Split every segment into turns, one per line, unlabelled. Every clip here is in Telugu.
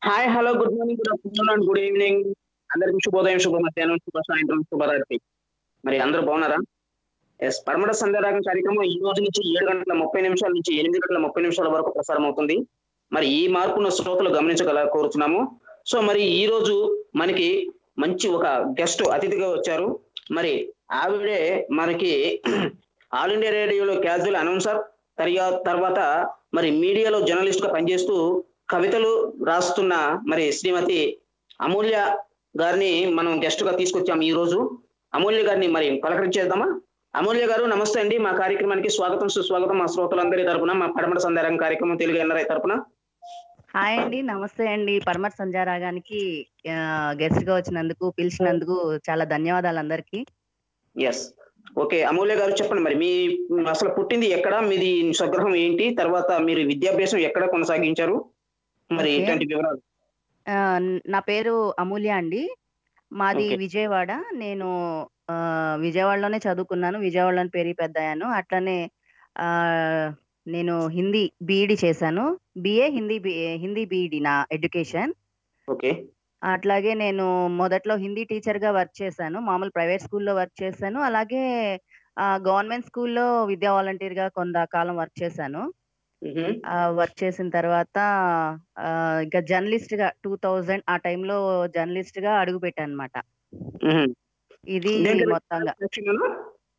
Hi hello good morning good afternoon and good evening అందరికి శుభోదయం శుభ మధ్యాహ్నం శుభ సాయంత్రం శుభరాత్రి మరి అందరూ బాగున్నారా ఎస్ పరమడ సంధ్యారాగం కార్యక్రమం ఈ రోజు నుంచి ఏడు గంటల ముప్పై నిమిషాల నుంచి ఎనిమిది గంటల ముప్పై నిమిషాల వరకు ప్రసారం అవుతుంది మరి ఈ మార్పును శ్రోతలు గమనించగల కోరుతున్నాము సో మరి ఈ రోజు మనకి మంచి ఒక గెస్ట్ అతిథిగా వచ్చారు మరి ఆవిడే మనకి ఆల్ ఇండియా రేడియోలో క్యాజువల్ అనౌన్సర్ తరియా తర్వాత మరి మీడియాలో జర్నలిస్ట్ గా పనిచేస్తూ కవితలు రాస్తున్న మరి శ్రీమతి అమూల్య గారిని మనం గెస్ట్ గా తీసుకొచ్చాము ఈ రోజు అమూల్య గారిని మరి పలకరించేద్దామా అమూల్య గారు నమస్తే అండి మా కార్యక్రమానికి స్వాగతం సుస్వాగతం మా శ్రోతలందరి తరపున మా పడమట సందేరం కార్యక్రమం తెలుగు ఎన్ఆర్ఐ తరపున
హాయ్ అండి నమస్తే అండి పరమర్ సంజారాగానికి గెస్ట్ గా వచ్చినందుకు పిలిచినందుకు చాలా ధన్యవాదాలు అందరికి
ఎస్ ఓకే అమూల్య గారు చెప్పండి మరి మీ అసలు పుట్టింది ఎక్కడ మీది స్వగృహం ఏంటి తర్వాత మీరు విద్యాభ్యాసం ఎక్కడ కొనసాగించారు మరి
Okay.
ఇట్లాంటి వివరాలు
ఆ, నా పేరు అమూల్య అండి మాది
Okay.
విజయవాడ నేను ఆ, విజయవాడలోనే చదువుకున్నాను విజయవాడలోనే పెరిగి పెద్దయ్యాను అట్లనే ఆ, నేను హిందీ బీఈడి చేశాను బిఏ హిందీ బి- హిందీ బీఈడి నా ఎడ్యుకేషన్
ఓకే
అట్లాగే నేను మొదట్లో హిందీ టీచర్ గా వర్క్ చేశాను మామూలు ప్రైవేట్ స్కూల్లో వర్క్ చేశాను అలాగే గవర్నమెంట్ స్కూల్లో విద్యా వాలంటీర్ గా కొంతకాలం వర్క్ చేశాను
మ్మ్.
వర్క్ చేసిన తర్వాత ఆ, ఇంకా జర్నలిస్ట్ గా టూ థౌజండ్ ఆ టైంలో జర్నలిస్ట్ గా అడుగు పెట్టాను అనమాట
మ్మ్.
ఇది
దేంట్లో?
మొత్తంగా
సాక్షిలోనా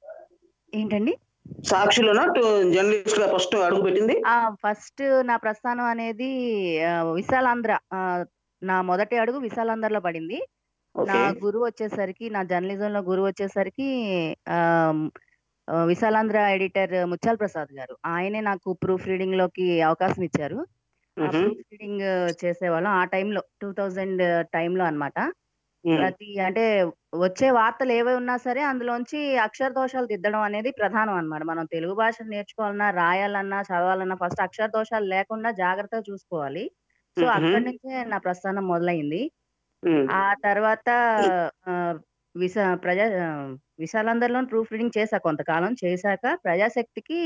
ఏంటండి
సాక్షిలోనా జర్నలిస్ట్ గా ఫస్ట్ అడుగు పెట్టింది
ఆ ఫస్ట్ నా ప్రస్థానం అనేది ఆ, విశాలాంధ్ర ఆ, నా మొదటి అడుగు విశాలాంధ్రలో పడింది నా
ఓకే
గురువు వచ్చేసరికి నా జర్నలిజం లో గురువు వచ్చేసరికి ఆ, ఆ, విశాలాంధ్ర ఎడిటర్ ముత్యాల ప్రసాద్ గారు ఆయనే నాకు ప్రూఫ్ రీడింగ్ లోకి అవకాశం ఇచ్చారు ఆ
మ్మ్.
ప్రూఫ్ రీడింగ్ చేసేవాళ్ళం ఆ టైంలో టూ థౌజండ్ టైంలో అన్నమాట
మ్మ్.
ప్రతి అంటే వచ్చే వార్తలు ఏవై ఉన్నా సరే అందులోంచి అక్షర దోషాలు దిద్దడం అనేది ప్రధానం అన్నమాట మనం తెలుగు భాష నేర్చుకోవాలన్నా రాయాలన్నా చదవాలన్నా ఫస్ట్ అక్షర దోషాలు లేకుండా జాగ్రత్తగా చూసుకోవాలి సో
మ్మ్.
అక్కడి నుంచే నా ప్రస్థానం మొదలైంది
మ్మ్.
ఆ తర్వాత ఆ, విశా ప్రజా ఆ, విశాలందరిలో ప్రూఫ్ రీడింగ్ చేశా కొంతకాలం చేశాక ప్రజాశక్తికి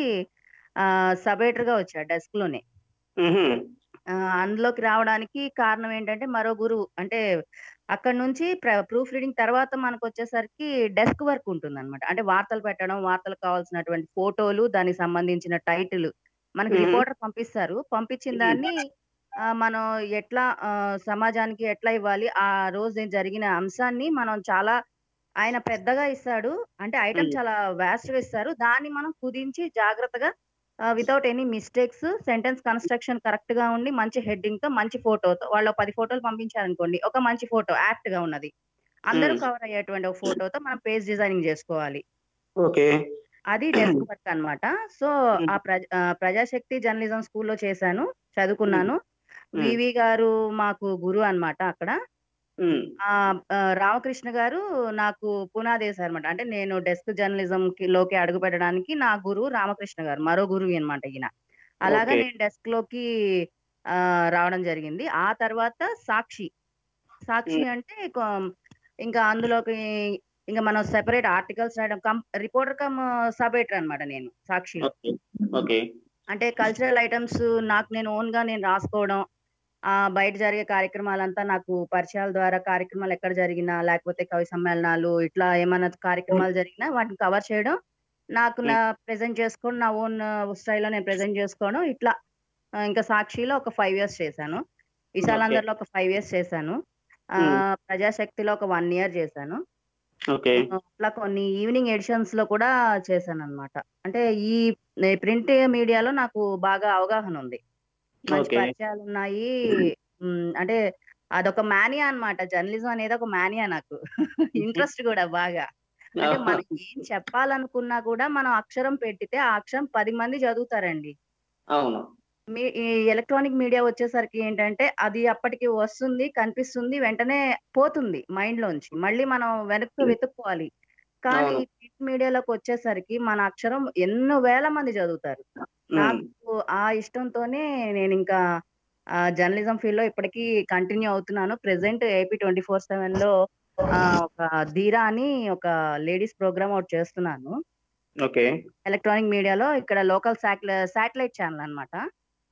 ఆ సబ్ ఎడిటర్ గా వచ్చా డెస్క్ లోనే
మ్మ్.
ఆ, అందులోకి రావడానికి కారణం ఏంటంటే మరో గురువు అంటే అక్కడ నుంచి ప్రూఫ్ రీడింగ్ తర్వాత మనకు వచ్చేసరికి డెస్క్ వర్క్ ఉంటుంది అనమాట అంటే వార్తలు పెట్టడం వార్తలకు కావాల్సినటువంటి ఫోటోలు దానికి సంబంధించిన టైటిల్ మనకి
మ్మ్.
రిపోర్టర్ పంపిస్తారు పంపించిన దాన్ని ఆ, మనం ఎట్లా ఆ, సమాజానికి ఎట్లా ఇవ్వాలి ఆ రోజు జరిగిన అంశాన్ని మనం చాలా ఆయన పెద్దగా ఇస్తాడు అంటే ఐటమ్
మ్మ్.
చాలా వ్యాస్ట్ గా ఇస్తారు దాన్ని మనం కుదించి జాగ్రత్తగా without any mistakes sentence construction correct గా ఉండి మంచి హెడ్డింగ్ తో మంచి ఫోటోతో వాళ్ళు పది ఫోటోలు పంపించారనుకోండి ఒక మంచి ఫోటో యాప్ట్ గా ఉన్నది అందరూ
మ్మ్.
కవర్ అయ్యేటువంటి ఒక ఫోటోతో మనం పేజ్ డిజైనింగ్ చేసుకోవాలి
ఓకే
అది డెస్క్ వర్క్ అన్నమాట సో ఆ ప్రజ ఆ, ప్రజాశక్తి జర్నలిజం స్కూల్లో చేశాను చదువుకున్నాను
మ్మ్.
వివి గారు మాకు గురువు అన్నమాట అక్కడ
మ్మ్.
ఆ ఆ, రామకృష్ణ గారు నాకు పునాది వేశారు అనమాట అంటే నేను డెస్క్ జర్నలిజం కి లోకి అడుగు పెట్టడానికి నా గురువు రామకృష్ణ గారు మరో గురువు అన్నమాట ఈయన అలాగా
ఓకే.
నేను డెస్క్ లోకి ఆ, రావడం జరిగింది ఆ తర్వాత సాక్షి సాక్షి
మ్మ్.
అంటే కొ- ఇంకా అందులోకి ఇంకా మనం సెపరేట్ ఆర్టికల్స్ రాయడం cum reporter cum sub editor అనమాట నేను సాక్షిలో
ఓకే ఓకే
అంటే కల్చరల్ ఐటమ్స్ నాకు నేను ఓన్ గా నేను రాసుకోవడం ఆ బయట జరిగే కార్యక్రమాలంతా నాకు పరిచయాల ద్వారా కార్యక్రమాలు ఎక్కడ జరిగినా లేకపోతే కవి సమ్మేళనాలు ఇట్లా ఏమైనా కార్యక్రమాలు జరిగినా వాటిని కవర్ చేయడం నాకు నా ప్రెజెంట్ చేసుకోవడం నా ఓన్ స్టైల్లో నేను ప్రెజెంట్ చేసుకోవడం ఇట్లా ఆ, ఇంకా సాక్షిలో ఒక ఫైవ్ ఇయర్స్ చేశాను విశాలాంధ్రలో ఒక ఫైవ్ ఇయర్స్ చేశాను ఆ,
Hmm.
ప్రజాశక్తిలో ఒక వన్ ఇయర్ చేశాను
ఓకే
అట్లా కొన్ని ఈవినింగ్ ఎడిషన్స్ లో కూడా చేశాను అనమాట అంటే ఈ ప్రింట్ మీడియాలో నాకు బాగా అవగాహన ఉంది మంచి
Okay.
పరిచయాలు ఉన్నాయి ఉమ్, అంటే అదొక మానియా అన్నమాట జర్నలిజం అనేది ఒక మానియా నాకు ఇంట్రెస్ట్ కూడా బాగా అంటే మనం ఏం చెప్పాలనుకున్నా కూడా మనం అక్షరం పెట్టితే ఆ అక్షరం పది మంది చదువుతారండి
అవును
మీ ఈ ఎలక్ట్రానిక్ మీడియా వచ్చేసరికి ఏంటంటే అది అప్పటికి వస్తుంది కనిపిస్తుంది వెంటనే పోతుంది మైండ్ లోంచి మళ్ళీ మనం వెనక్కి వెతుక్కోవాలి కానీ
అవును.
ప్రింట్ మీడియాలోకి వచ్చేసరికి మన అక్షరం ఎన్నో వేల మంది చదువుతారు
మ్మ్.
నాకు ఆ ఇష్టంతోనే నేను ఇంకా జర్నలిజం ఫీల్డ్ లో ఇప్పటికీ కంటిన్యూ అవుతున్నాను present AP twenty four seven లో ఆ, ఒక ధీరా అని ఒక లేడీస్ ప్రోగ్రామ్ ఒకటి చేస్తున్నాను
ఓకే
ఎలక్ట్రానిక్ మీడియాలో ఇక్కడ లోకల్ శాటిలైట్ ఛానల్ అన్నమాట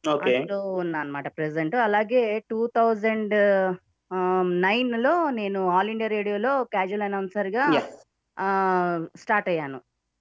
ఓకే
అందులో ఉన్నా అనమాట ప్రెసెంట్ అలాగే టూ థౌజండ్ నైన్ లో నేను ఆల్ ఇండియా రేడియోలో క్యాజువల్ అనౌన్సర్ గా
Yeah.
స్టార్ట్ అయ్యాను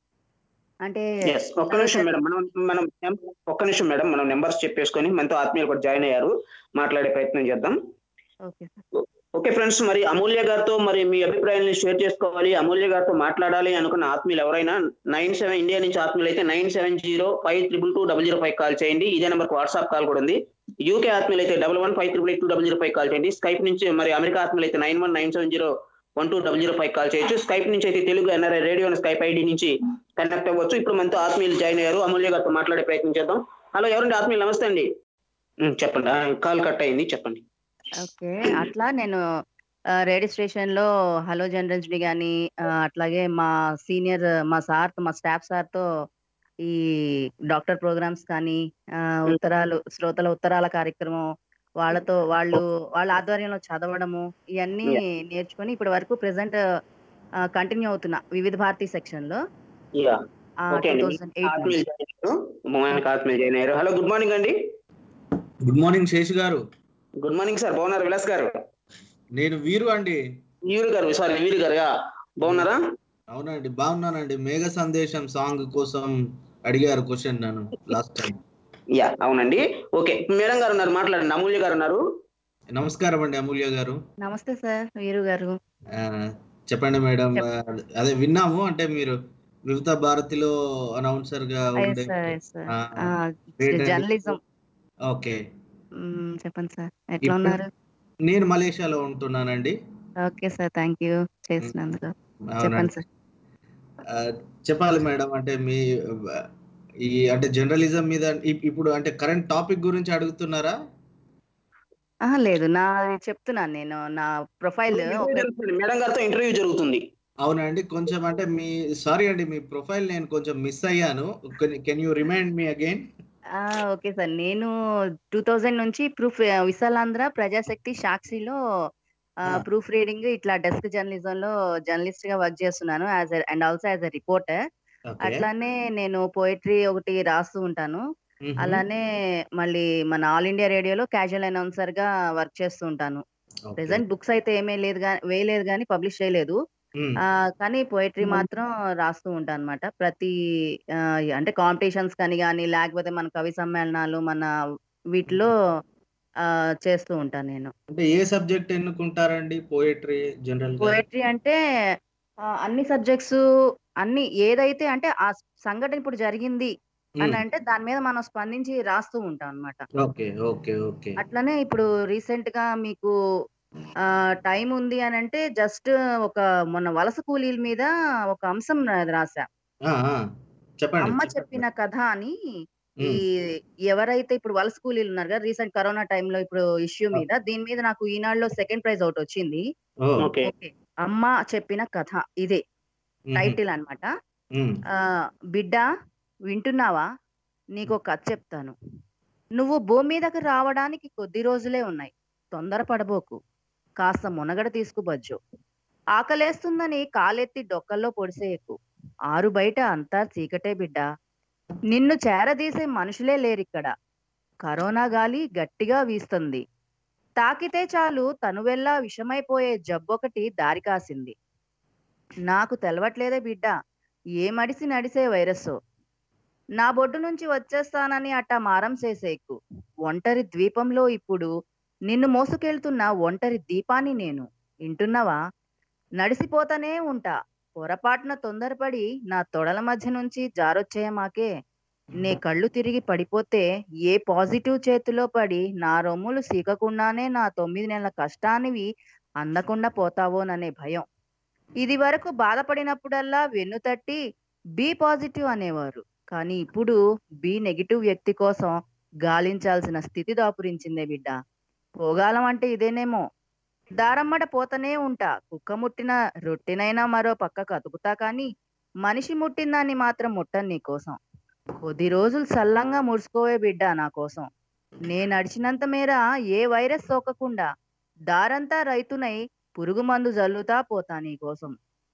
అంటే
ఎస్ ఒక్క నిమిషం మేడం మనం మనం ఒక్క నిమిషం మేడం మనం నెంబర్స్ చెప్పేసుకొని మనతో ఆత్మీయులు కూడా జాయిన్ అయ్యారు మాట్లాడే ప్రయత్నం చేద్దాం
ఓకే
ఓకే ఫ్రెండ్స్ మరి అమూల్య గారితో మరి మీ అభిప్రాయాన్ని షేర్ చేసుకోవాలి అమూల్య గారితో మాట్లాడాలి అనుకున్న ఆత్మీయులు ఎవరైనా నైన్ సెవెన్ ఇండియా నుంచి ఆత్మీయులు అయితే nine seven zero five triple two double zero five call చేయండి ఇదే నెంబర్కి వాట్సాప్ కాల్ కూడా ఉంది యూకే ఆత్మీయులు అయితే double one five triple eight two double zero five call చేయండి స్కైప్ నుంచి మరి అమెరికా ఆత్మీయులు అయితే nine one nine seven zero one two double zero five call చేయొచ్చు స్కైప్ నుంచి అయితే తెలుగు ఎన్ఆర్ఐ రేడియో అనే స్కైప్ ఐడి నుంచి కనెక్ట్ అవ్వచ్చు ఇప్పుడు మనతో ఆత్మీయులు జాయిన్ అయ్యారు అమూల్య గారితో మాట్లాడే ప్రయత్నం చేద్దాం హలో ఎవరండి ఆత్మీయులు నమస్తే అండి ఉమ్, చెప్పండి కాల్ కట్ అయింది చెప్పండి
ఓకే అట్లా నేను రేడియో స్టేషన్ లో హలో జనరల్స్ కానీ అట్లాగే మా సీనియర్ మా సార్ మా స్టాఫ్ సార్ తో ఈ డాక్టర్ ప్రోగ్రామ్స్ కానీ ఆ, ఉత్తరాలు శ్రోతల ఉత్తరాల కార్యక్రమం వాళ్ళతో వాళ్ళు వాళ్ళ ఆధ్వర్యంలో చదవడము ఇవన్నీ నేర్చుకొని ఇప్పటి వరకు ప్రెసెంట్ కంటిన్యూ అవుతున్నా వివిధ భారతి సెక్షన్ లో
యా
టూ
ఓకే అండి
థౌసండ్ ఎయిట్
ఆత్మీయులు జాయిన్ అయ్యారు మోహన్ ఆత్మీయులు జాయిన్ అయ్యారు హలో గుడ్ మార్నింగ్ అండి
గుడ్ మార్నింగ్ శేష్ గారు
గుడ్ మార్నింగ్ సార్ బాగున్నారు విలాస్ గారు
నేను వీరు అండి
వీరు గారు సారీ వీరు గారు యా. బాగున్నారా
అవునండి బాగున్నానండి మేఘ సందేశం సాంగ్ కోసం అడిగారు క్వశ్చన్ నన్ను లాస్ట్ టైం
యా అవునండి ఓకే మేడం గారు ఉన్నారు మాట్లాడండి అమూల్య గారు ఉన్నారు
నమస్కారం అండి అమూల్య గారు
నమస్తే సార్ వీరు గారు
ఆ, చెప్పండి మేడం ఆ, అదే విన్నాము అంటే మీరు వివిధ భారతిలో అనౌన్సర్ గా ఉండే ఆ, ఏంటండి?
జర్నలిజం
ఓకే
చెప్పండి సార్ ఎట్లా
ఇప్పుడు-
ఉన్నారు
నేను మలేషియాలో ఉంటున్నానండి
ఓకే సార్ థ్యాంక్ యూ చేసినందుకు
అవునండి
చెప్పండి సార్
ఆ, చెప్పాలి మేడం అంటే మీ ఆ, ఈ అంటే జర్నలిజం మీద ఇప్- ఇప్పుడు అంటే కరెంట్ టాపిక్ గురించి అడుగుతున్నారా
ఆహా, లేదు నా చెప్తున్నాను నేను నా ప్రొఫైల్
మేడం గారితో ఇంటర్వ్యూ జరుగుతుంది
అవునండి కొంచెం అంటే మీ సారీ అండి మీ ప్రొఫైల్ నేను కొంచెం మిస్ అయ్యాను can you remind me again
okay sir నేను టూ థౌజండ్ నుంచి ప్రూఫ్ విశాలాంధ్ర ప్రజాశక్తి సాక్షిలో
Ah.
ప్రూఫ్ రీడింగ్ ఇట్లా డెస్క్ జర్నలిజం లో జర్నలిస్ట్ గా వర్క్ చేస్తున్నాను as and also as a reporter అట్లానే నేను పోయిటరీ ఒకటి రాస్తూ ఉంటాను అలానే మళ్ళీ మన ఆల్ ఇండియా రేడియోలో క్యాజువల్ అనౌన్సర్ గా వర్క్ చేస్తూ ఉంటాను ప్రెసెంట్ బుక్స్ అయితే ఏమీ లేదు గా- వేయలేదు కానీ పబ్లిష్ చేయలేదు ఆ, కానీ పోయిటరీ మాత్రం రాస్తూ ఉంటాను అనమాట ప్రతి ఆ, అంటే కాంపిటీషన్స్ కానీ కానీ లేకపోతే మన కవి సమ్మేళనాలు మన వీటిలో ఆ, చేస్తూ ఉంటాను నేను
అంటే ఏ సబ్జెక్ట్ ఎన్నుకుంటారండి పోయట్రీ జనరల్ గా
పోయిటరీ అంటే ఆ, అన్ని సబ్జెక్ట్స్ అన్ని ఏదైతే అంటే ఆ సంఘటన ఇప్పుడు జరిగింది అని అంటే దాని మీద మనం స్పందించి రాస్తూ ఉంటాం అన్నమాట
ఓకే ఓకే ఓకే
అట్లనే ఇప్పుడు రీసెంట్ గా మీకు ఆ టైం ఉంది అని అంటే జస్ట్ ఒక మొన్న వలస కూలీల మీద ఒక అంశం రా- రాసా
చెప్పండి
అమ్మ
చెప్పండి.
చెప్పిన కథ అని ఈ
ఉమ్,
ఎవరైతే ఇప్పుడు వలస కూలీలు ఉన్నారు కదా రీసెంట్ కరోనా టైంలో ఇప్పుడు ఇష్యూ మీద దీని మీద నాకు ఈనాడులో సెకండ్ ప్రైజ్ ఒకటి వచ్చింది
ఓ,
ఓకే
ఓకే అమ్మ చెప్పిన కథ ఇదే
ఉమ్,
టైటిల్ అన్నమాట
ఉమ్,
ఆ బిడ్డ వింటున్నావా నీకు ఒక కథ చెప్తాను నువ్వు భూమి మీదకి రావడానికి కొద్ది రోజులే ఉన్నాయి తొందరపడబోకు కాస్త మునగడ తీసుకుబజ్జు ఆకలేస్తుందని కాలెత్తి డొక్కల్లో పొడిసేయకు ఆరు బయట అంతా చీకటే బిడ్డ నిన్ను చేరదీసే మనుషులే లేరిక్కడ కరోనా గాలి గట్టిగా వీస్తుంది తాకితే చాలు తనువెల్లా విషమైపోయే జబ్బొకటి దారి కాసింది నాకు తెలవట్లేదే బిడ్డ ఏ మడిసి నడిసే వైరస్సో నా బొడ్డు నుంచి వచ్చేస్తానని అట్టా మారం చేసేకు ఒంటరి ద్వీపంలో ఇప్పుడు నిన్ను మోసుకెళ్తున్న ఒంటరి దీపాన్ని నేను వింటున్నావా నడిసిపోతానే ఉంటా పొరపాటున తొందరపడి నా తొడల మధ్య నుంచి జారొచ్చేయమాకే నే కళ్ళు తిరిగి పడిపోతే ఏ పాజిటివ్ చేతిలో పడి నా రొమ్ములు సీకకుండానే నా తొమ్మిది నెలల కష్టానివి అందకుండా పోతావోననే భయం ఇది వరకు బాధపడినప్పుడల్లా వెన్ను తట్టి బి పాజిటివ్ అనేవారు కానీ ఇప్పుడు బి నెగిటివ్ వ్యక్తి కోసం గాలించాల్సిన స్థితి దాపురించిందే బిడ్డ పోగాలం అంటే ఇదేనేమో దారమ్మట పోతనే ఉంటా కుక్క ముట్టిన రొట్టెనైనా మరో పక్కకు అతుకుతా కానీ మనిషి ముట్టిందాన్ని మాత్రం ముట్టను నీ కోసం కొద్ది రోజులు సల్లంగా ముడుచుకోవే బిడ్డ నా కోసం నేను నడిచినంత మేర ఏ వైరస్ సోకకుండా దారంతా రైతునై పురుగు మందు జల్లుతా పోతా నీ కోసం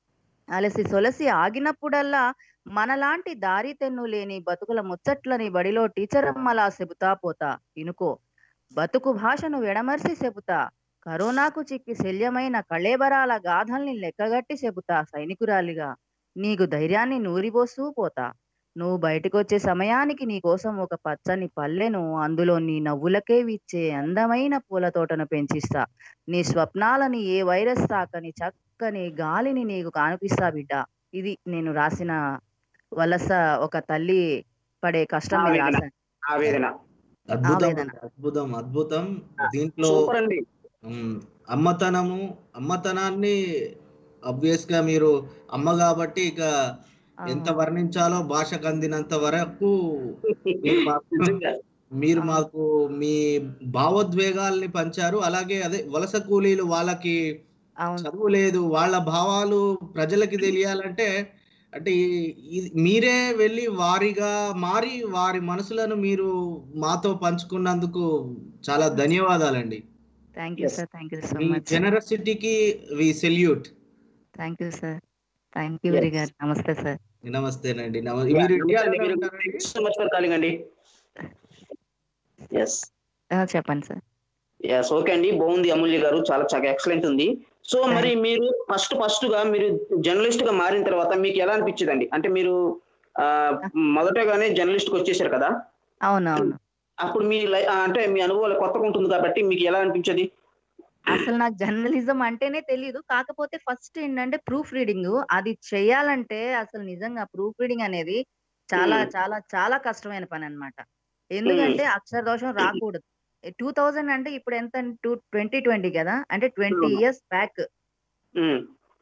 అలసి సొలసి ఆగినప్పుడల్లా మనలాంటి దారి తెన్ను లేని బతుకుల ముచ్చట్లని బడిలో టీచరమ్మలా చెబుతా పోతా ఇనుకో బతుకు భాషను విడమర్సి చెబుతా కరోనాకు చిక్కి శల్యమైన కళేబరాల గాథల్ని లెక్కగట్టి చెబుతా సైనికురాలిగా నీకు ధైర్యాన్ని నూరిపోస్తూ పోతా నువ్వు బయటకొచ్చే సమయానికి నీ కోసం ఒక పచ్చని పల్లెను అందులో నీ నవ్వులకే విచ్చే అందమైన పూల తోటను పెంచిస్తా నీ స్వప్నాలని ఏ వైరస్ తాకని చక్కని గాలిని నీకు కానుపిస్తా బిడ్డ ఇది నేను రాసిన వలస ఒక తల్లి పడే కష్టం మీద
ఆవేదన.
రాశాను
ఆవేదన
అద్భుతం
ఆవేదన.
అద్భుతం అద్భుతం దీంట్లో
సూపర్ అండి
ఉమ్, అమ్మతనము అమ్మతనాన్ని అబ్వియస్ గా మీరు అమ్మ కాబట్టి ఇక ఎంత వర్ణించాలో భాషకు అందినంత వరకు మీరు మాకు-
నిజంగా.
మీరు మాకు మీ భావోద్వేగాల్ని పంచారు అలాగే అదే వలస కూలీలు వాళ్ళకి
అవును
చదువు లేదు వాళ్ళ భావాలు ప్రజలకి తెలియాలంటే అంటే ఈ- ఈ- మీరే వెళ్ళి వారిగా మారి వారి మనసులను మీరు మాతో పంచుకున్నందుకు చాలా ధన్యవాదాలండి
thank you
Yes.
Sir thank you so
మీ
మచ్
జనరసిటీకి we salute
thank you sir thank you very గారు నమస్తే సార్
నమస్తేనండి నమ-
Yeah,
మీరు
నమస్తే
ఇండియాలోనే
అండి. మీరు
ఉంటారండి?
thank you so much for calling అండి ఎస్
చెప్పండి సార్
ఎస్ ఓకే అండి బాగుంది అమూల్య గారు చాలా చాలా ఎక్సలెంట్ ఉంది సో మరి మీరు ఫస్ట్ ఫస్ట్ గా మీరు జర్నలిస్ట్ గా మారిన తర్వాత మీకు ఎలా అనిపించిందండి అంటే మీరు ఆ, మొదటగానే జర్నలిస్ట్ కి వచ్చేసారు కదా
అవును అవును
అప్పుడు మీ లై- ఆ, అంటే మీ అనుభవాలు కొత్తగా ఉంటుంది కాబట్టి మీకు ఎలా అనిపించేది
అసలు నాకు జర్నలిజం అంటేనే తెలియదు కాకపోతే ఫస్ట్ ఏంటంటే ప్రూఫ్ రీడింగ్ అది చేయాలంటే అసలు నిజంగా ప్రూఫ్ రీడింగ్ అనేది చాలా
Hmm.
చాలా చాలా కష్టమైన పని అన్నమాట ఎందుకంటే అక్షర దోషం రాకూడదు టూ థౌజండ్ అంటే ఇప్పుడు ఎంత టూ ట్వంటీ ట్వంటీ కదా అంటే ట్వంటీ
అవును.
Years back
um,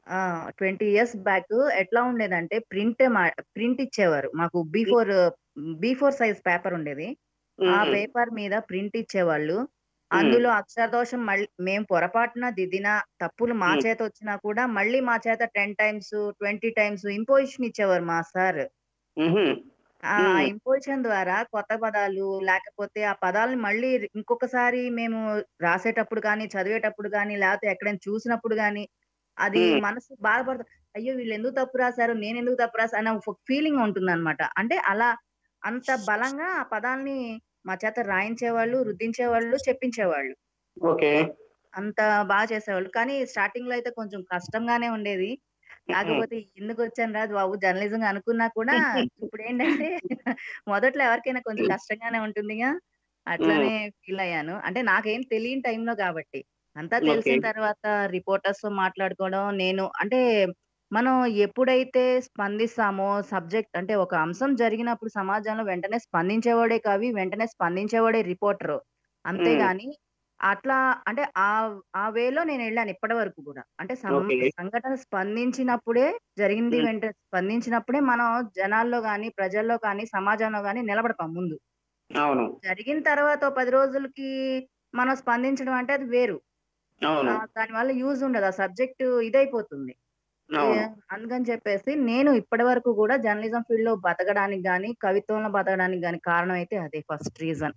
twenty years back ఎట్లా ఉండేదంటే ప్రింట్ ప్రింట్ ఇచ్చేవారు మాకు బిఫోర్ బిఫోర్ సైజ్ పేపర్ ఉండేది ఆ
ఉమ్,
పేపర్ మీద ప్రింట్ ఇచ్చేవాళ్ళు అందులో అక్షర దోషం మళ్ళీ మేము పొరపాటున దిద్దిన తప్పులు మా
Hmm.
చేత వచ్చినా కూడా మళ్ళీ మా చేత ten times twenty times imposition ఇచ్చేవారు మా సార్
ఉహుం,
ఆ
Hmm.
ఇంపోజిషన్ ద్వారా కొత్త పదాలు లేకపోతే ఆ పదాలని మళ్ళీ ఇంకొకసారి మేము రాసేటప్పుడు కానీ చదివేటప్పుడు కానీ లేకపోతే ఎక్కడైనా చూసినప్పుడు కానీ అది
Hmm.
మనసు బాధపడుతుంది అయ్యో వీళ్ళు ఎందుకు తప్పు రాశారు నేను ఎందుకు తప్పు రాశాను అనే ఒక ఫీలింగ్ ఉంటుంది అనమాట అంటే అలా అంత బలంగా ఆ పదాల్ని మా చేత రాయించేవాళ్ళు రుద్దించేవాళ్ళు చెప్పించేవాళ్ళు
ఓకే
అంత బాగా చేసేవాళ్ళు కానీ స్టార్టింగ్ లో అయితే కొంచెం కష్టంగానే ఉండేది కాకపోతే ఎందుకు వచ్చాను రాదు బాబు జర్నలిజం అనుకున్నా కూడా ఇప్పుడు ఏంటంటే మొదట్లో ఎవరికైనా కొంచెం కష్టంగానే ఉంటుందిగా అట్లానే ఫీల్ అయ్యాను అంటే నాకేం తెలియని టైంలో కాబట్టి అంతా తెలిసిన
Okay.
తర్వాత రిపోర్టర్స్ తో మాట్లాడుకోవడం నేను అంటే మనం ఎప్పుడైతే స్పందిస్తామో సబ్జెక్ట్ అంటే ఒక అంశం జరిగినప్పుడు సమాజంలో వెంటనే స్పందించేవాడే కవి వెంటనే స్పందించేవాడే రిపోర్టర్ అంతేగాని అట్లా అంటే ఆ ఆ వేలో నేను వెళ్ళాను ఇప్పటి వరకు కూడా అంటే సం-
Okay.
సంఘటన స్పందించినప్పుడే జరిగింది
Hmm.
వెంటనే స్పందించినప్పుడే మనం జనాల్లో గాని ప్రజల్లో గాని సమాజంలో గాని నిలబడతాం ముందు
అవును
జరిగిన తర్వాత ఓ పది రోజులకి మనం స్పందించడం అంటే అది వేరు
అవును
ఆ, దానివల్ల యూజ్ ఉండదు ఆ సబ్జెక్ట్ ఇదైపోతుంది
అవును
ఏ- అందుకని చెప్పేసి నేను ఇప్పటి వరకు కూడా జర్నలిజం ఫీల్డ్ లో బతకడానికి గాని కవిత్వంలో బతకడానికి గాని కారణం అయితే అదే ఫస్ట్ రీజన్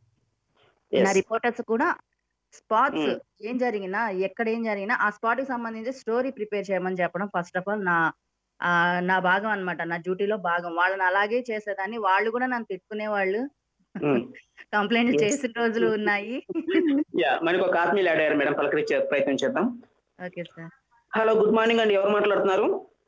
నా
Yes.
రిపోర్టర్స్ కూడా స్పాట్స్
Mm.
ఏం జరిగినా ఎక్కడ ఏం జరిగినా ఆ స్పాట్ కి సంబంధించి స్టోరీ ప్రిపేర్ చేయమని చెప్పడం ఫస్ట్ ఆఫ్ ఆల్ నా ఆ, నా భాగం అన్నమాట నా డ్యూటీలో భాగం వాళ్ళని అలాగే చేసేదాన్ని వాళ్ళు కూడా నన్ను తిట్టుకునే వాళ్ళు
Mm.
Complaint
Yes.
చేసిన రోజులు ఉన్నాయి
యా మనకు ఒక ఆత్మీయులు అయ్యారు మేడం పలకరించే ప్రయత్నం చేద్దాం
okay sir
hello good morning అండి ఎవరు మాట్లాడుతున్నారు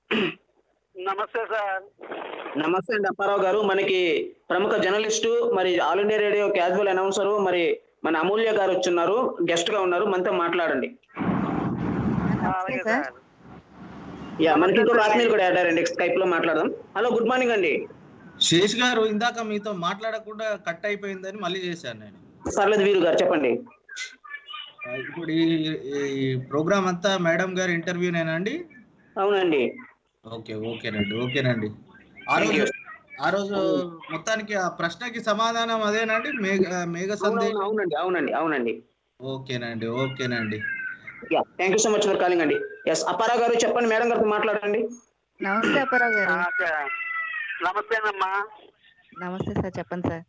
నమస్తే సార్
నమస్తే అండి అప్పారావు గారు మనకి ప్రముఖ జర్నలిస్టు మరి all India radio casual announcer మరి మన అమూల్య గారు వచ్చున్నారు గెస్ట్ గా ఉన్నారు మనతో మాట్లాడండి
నమస్తే
అలాగే
సార్
సార్
యా మనకి ఇంకొక ఆత్మీయులు కూడా యాడారండి స్కైప్ లో మాట్లాడదాం హలో గుడ్ మార్నింగ్ అండి
శేష్ గారు ఇందాక మీతో మాట్లాడకుండా కట్ అయిపోయిందని మళ్ళీ చేశాను నేను
పర్లేదు వీరు గారు చెప్పండి
ఆ, ఇప్పుడు ఈ ఈ ప్రోగ్రామ్ అంతా మేడం గారి ఇంటర్వ్యూనేనండి
అవునండి
ఓకే ఓకేనండి ఓకేనండి ఆ
Thank
రోజు
you.
ఆ రోజు మొత్తానికి ఆ ప్రశ్నకి సమాధానం అదేనండి మేఘ మేఘ సందేశం
అవునవును, అవునండి అవునండి అవునండి
ఓకేనండి ఓకేనండి
yeah thank you so much for calling అండి ఎస్ అప్పారావు గారు చెప్పండి మేడం గారితో మాట్లాడండి
నమస్తే అప్పారావు గారు
ఆ, సార్. నమస్తేనమ్మా
నమస్తే సార్ చెప్పండి సార్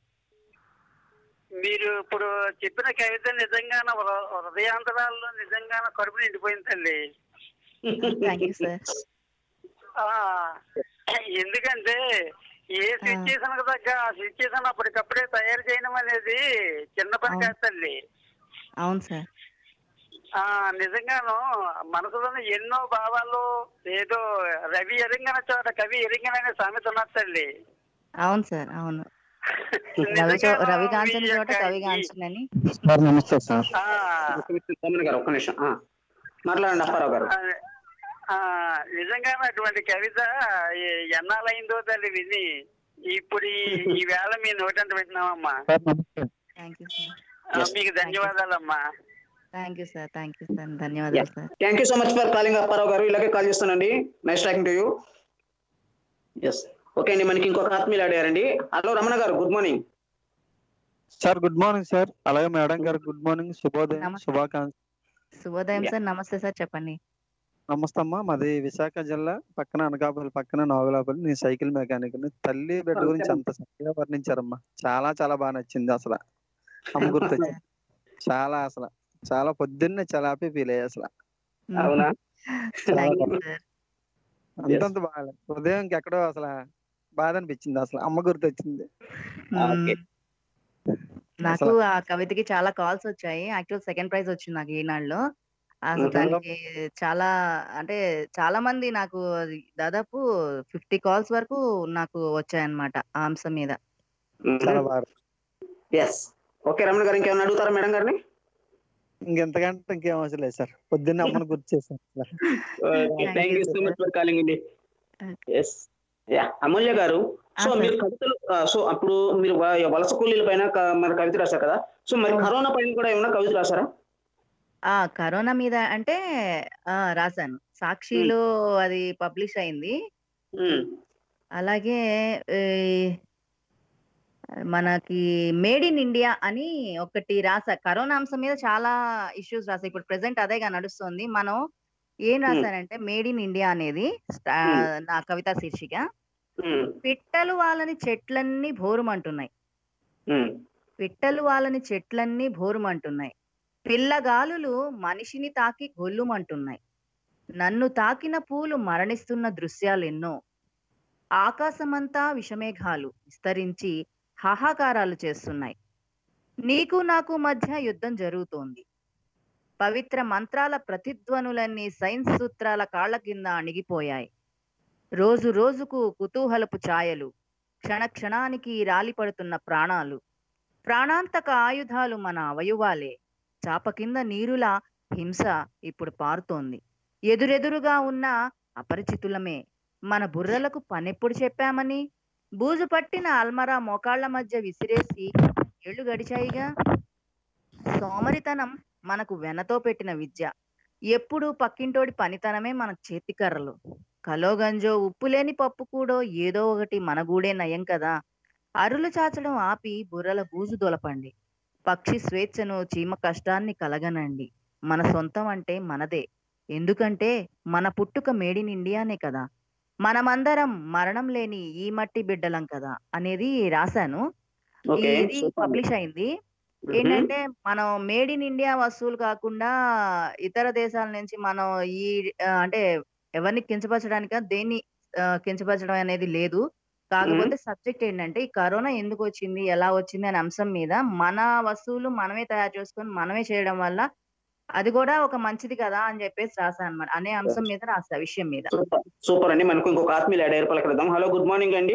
మీరు ఇప్పుడు చెప్పిన కవిత నిజంగా నా హృ- హృదయాంతరాల్లో నిజంగా నా కడుపు నిండిపోయింది తల్లి
థ్యాంక్ యూ సార్
ఆ, ఎందుకంటే ఏ సిచ్యుయేషన్ తగ్గ ఆ సిచ్యుయేషన్ అప్పటికప్పుడే తయారు చేయడం అనేది చిన్న పని
అవును.
కాదు తల్లి
అవును సార్
ఆ నిజంగాను మనసులోని ఎన్నో భావాలు ఏదో రవి ఎరింగన చోట కవి ఎరింగననే సామెత ఉన్నది తల్లి
అవును సార్ అవును రవి చో-
నిజంగాను
రవి
మీ
కాంచన చోట
యొక్క
కవి
ఈ-
కాంచన అని
సార్ నమస్తే సార్
ఆ,
ఒక్క నిమిషం సోమన్ గారు ఒక్క నిమిషం ఆ. మాట్లాడండి అప్పారావు గారు
ఆ, ఆ, నిజంగానే అటువంటి కవిత ఎ- ఎన్నాళ్ళైందో తల్లి విని ఇప్పుడు ఈ- ఈ వేళ మీ నోటంట పెట్టినామమ్మా
సార్ నమస్తే
థ్యాంక్ యూ సార్
ఆ,
Yes.
మీకు ధన్యవాదాలమ్మా
thank you sir thank you sir ధన్యవాదాలు sir
thank you so much for calling Apparao గారు ఇలాగే కాల్ చేస్తానండి nice talking to you yes okay అండి మనకి ఇంకొక ఆత్మీయులు అడిగారండి హలో రమణ గారు good morning
sir good morning sir అలాగే మేడం గారు గుడ్ మార్నింగ్ శుభోదయం
నమస్తే.
శుభాకాంక్ష
శుభోదయం
Yeah.
సార్ నమస్తే సార్ చెప్పండి
నమస్తే అమ్మా మాది విశాఖ జిల్లా పక్కన అనకాపల్లి పక్కన నాగులాపల్లి నేను సైకిల్ మెకానిక్ తల్లి బిడ్డ గురించి అంత చక్కగా వర్ణించారమ్మా చాలా చాలా బాగా నచ్చింది అసలు అమ్మ గుర్తొచ్చింది చాలా అసలు చాలా పొద్దున్నే చాలా హ్యాపీ ఫీల్ అయ్యా అసలు
అవునా
థ్యాంక్ యూ సార్
అంతంత బాగా ఉదయం ఎక్కడో అసలు బాధ అనిపించింది అసలు అమ్మ గుర్తొచ్చింది
Okay.
నాకు
అసలు-
ఆ కవితకి చాలా కాల్స్ వచ్చాయి యాక్చువల్ సెకండ్ ప్రైజ్ వచ్చింది నాకు ఈనాడులో అసలు
Mhm.
దానికి చాలా అంటే చాలా మంది నాకు అది దాదాపు ఫిఫ్టీ కాల్స్ వరకు నాకు వచ్చాయన్నమాట ఆ అంశం మీద
చాలా బాగా
ఎస్ ఓకే రమణ గారు ఇంకేమైనా అడుగుతారా మేడం గారిని
ఇంకెంతకంటే ఇంకేం అవసరం లేదు సార్ పొద్దున్నే అమ్మని గుర్తు చేశాను అసలు.
Thank
thank you
you,
so
sir.
Much for calling అండి ఎస్ యా అమూల్య గారు
ఆ,
సో
sir.
మీరు కవితలు సో అప్పుడు మీరు వ- వలస కూలీల పైన క- మరి కవిత రాశారు కదా సో మరి
అవును.
కరోనా పైన కూడా ఏమైనా కవిత రాశారా
ఆ కరోనా మీద అంటే ఆ రాశాను సాక్షిలో అది పబ్లిష్ అయింది
ఉమ్,
అలాగే ఈ, మనకి మేడ్ ఇన్ ఇండియా అని ఒకటి రాసా కరోనా అంశం మీద చాలా ఇష్యూస్ రాసా ఇప్పుడు ప్రెసెంట్ అదేగా నడుస్తుంది మనం ఏం రాశానంటే మేడ్ ఇన్ ఇండియా అనేది స్టా-
Hmm.
నా కవితా శీర్షిక
ఉమ్,
పిట్టలు వాళ్ళని చెట్లన్నీ భోరుమంటున్నాయి
ఉమ్,
పిట్టలు వాళ్ళని చెట్లన్నీ భోరుమంటున్నాయి పిల్లగాలులు మనిషిని తాకి గొల్లుమంటున్నాయి నన్ను తాకిన పూలు మరణిస్తున్న దృశ్యాలు ఎన్నో ఆకాశమంతా విషమేఘాలు విస్తరించి హాహాకారాలు చేస్తున్నాయి నీకు నాకు మధ్య యుద్ధం జరుగుతోంది పవిత్ర మంత్రాల ప్రతిధ్వనులన్నీ సైన్స్ సూత్రాల కాళ్ల కింద అణిగిపోయాయి రోజు రోజుకు కుతూహలపు ఛాయలు క్షణ క్షణానికి రాలిపడుతున్న ప్రాణాలు ప్రాణాంతక ఆయుధాలు మన అవయవాలే చాప కింద నీరులా హింస ఇప్పుడు పారుతోంది ఎదురెదురుగా ఉన్న అపరిచితులమే మన బుర్రలకు పనెప్పుడు చెప్పామని బూజు పట్టిన అల్మరా మోకాళ్ల మధ్య విసిరేసి ఏళ్లు గడిచాయిగా సోమరితనం మనకు వెనతో పెట్టిన విద్య ఎప్పుడు పక్కింటోడి పనితనమే మన చేతికర్రలు కలోగంజో ఉప్పు లేని పప్పు కూడో ఏదో ఒకటి మన గూడే నయం కదా అరులు చాచడం ఆపి బుర్రల బూజు దొలపండి పక్షి స్వేచ్ఛను చీమ కష్టాన్ని కలగనండి మన సొంతం అంటే మనదే ఎందుకంటే మన పుట్టుక మేడిన్ ఇండియానే కదా మనమందరం మరణం లేని ఈ మట్టి బిడ్డలం కదా అనేది రాశాను
ఓకే
ఇది
సూపర్.
పబ్లిష్ అయింది
మ్మ్.
ఏంటంటే మనం మేడ్ ఇన్ ఇండియా వస్తువులు కాకుండా ఇతర దేశాల నుంచి మనం ఈ ఆ, అంటే ఎవరిని కించపరచడానిక దేన్ని ఆ, కించపరచడం అనేది లేదు కాకపోతే సబ్జెక్ట్ ఏంటంటే ఈ కరోనా ఎందుకు వచ్చింది ఎలా వచ్చింది అనే అంశం మీద మన వస్తువులు మనమే తయారు చేసుకొని మనమే చేయడం వల్ల అది కూడా ఒక మంచిది కదా అని చెప్పేసి రాసా అన్నమాట అనే అంశం మీద రాసా విషయం మీద
సూపర్ సూపర్ అండి మనకు ఇంకొక ఆత్మీయులు ఏడారు పలకరిద్దాం హలో గుడ్ మార్నింగ్ అండి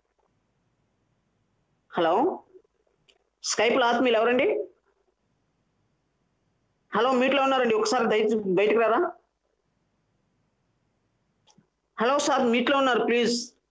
హలో స్కైప్ లో ఆత్మీయులు ఎవరండి హలో మీట్లో ఉన్నారండి ఒకసారి దయచేసి బయటకు రారా హలో సార్ మీట్లో ఉన్నారు please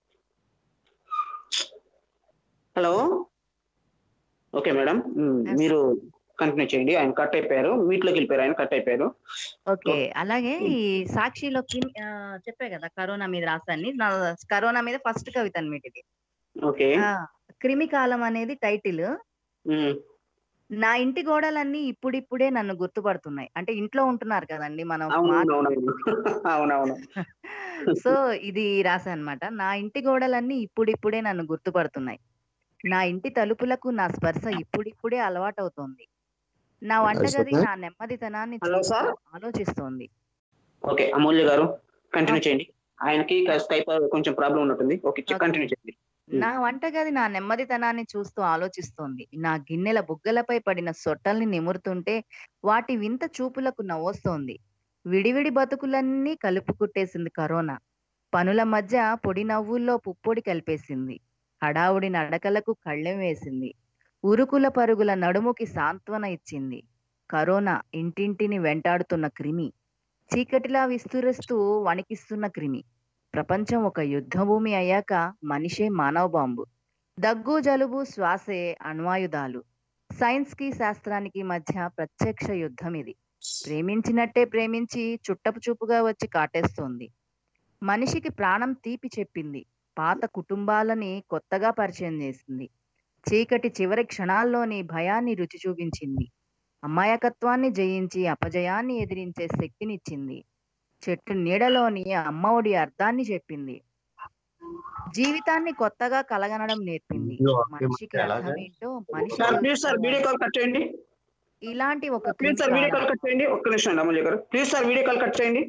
hello okay madam
Yes.
మీరు కంటిన్యూ చేయండి ఆయన కట్ అయిపోయారు మీట్లోకి వెళ్ళిపోయారు ఆయన కట్ అయిపోయారు
ఓకే అలాగే ఈ సాక్షిలో కిమ్- ఆ, చెప్పే కదా కరోనా మీద రాసాన్ని నా కరోనా మీద ఫస్ట్ కవిత అన్నమాట ఇది
ఓకే
ఆ, క్రిమికాలం అనేది టైటిల్
ఉమ్,
నా ఇంటి గోడలన్నీ ఇప్పుడిప్పుడే నన్ను గుర్తుపడుతున్నాయి అంటే ఇంట్లో ఉంటున్నారు కదండి మనం
అవునవునవును అవునవును
సో ఇది రాసా అన్నమాట నా ఇంటి గోడలన్నీ ఇప్పుడిప్పుడే నన్ను గుర్తుపడుతున్నాయి నా ఇంటి తలుపులకు నా స్పర్శ ఇప్పుడిప్పుడే అలవాటవుతోంది నా వంటగది
సరే.
నా నెమ్మదితనాన్ని
హలో
చూస్తూ
సార్.
ఆలోచిస్తోంది
ఓకే అమూల్య గారు కంటిన్యూ చేయండి ఆయనకి స్కైప్ కొంచెం ప్రాబ్లం ఉన్నట్టుంది ఓకే
Okay.
కంటిన్యూ చేయండి
నా వంటగది నా నెమ్మదితనాన్ని చూస్తూ ఆలోచిస్తోంది నా గిన్నెల బుగ్గలపై పడిన సొట్టల్ని నిమురుతుంటే వాటి వింత చూపులకు నవ్వొస్తోంది విడివిడి బతుకులన్నీ కలుపుకుట్టేసింది కరోనా పనుల మధ్య పొడి నవ్వుల్లో పుప్పొడి కలిపేసింది హడావుడి నడకలకు కళ్ళెం వేసింది ఉరుకుల పరుగుల నడుముకి సాంత్వన ఇచ్చింది కరోనా ఇంటింటిని వెంటాడుతున్న క్రిమి చీకటిలా విస్తురిస్తూ వణికిస్తున్న క్రిమి ప్రపంచం ఒక యుద్ధభూమి అయ్యాక మనిషే మానవ బాంబు దగ్గు జలుబు శ్వాసే అణ్వాయుధాలు సైన్స్ కి శాస్త్రానికి మధ్య ప్రత్యక్ష యుద్ధం ఇది ప్రేమించినట్టే ప్రేమించి చుట్టపు చూపుగా వచ్చి కాటేస్తోంది మనిషికి ప్రాణం తీపి చెప్పింది పాత కుటుంబాలని కొత్తగా పరిచయం చేసింది చీకటి చివరి క్షణాల్లోని భయాన్ని రుచి చూపించింది అమాయకత్వాన్ని జయించి అపజయాన్ని ఎదిరించే శక్తినిచ్చింది చెట్టు నీడలోని అమ్మ ఒడి అర్థాన్ని చెప్పింది జీవితాన్ని కొత్తగా కలగనడం నేర్పింది మనిషికి అర్థం ఏంటో మనిషి
సార్ ప్లీజ్ సార్ వీడియో
తెలుసుకోవాలి.
కాల్ కట్ చేయండి
ఇలాంటి ఒక
ప్లీజ్ సార్ వీడియో
క్రిమికాలం
కాల్ కట్ చేయండి ఒక్క నిమిషం అండి అమూల్య గారు please sir video call cut చేయండి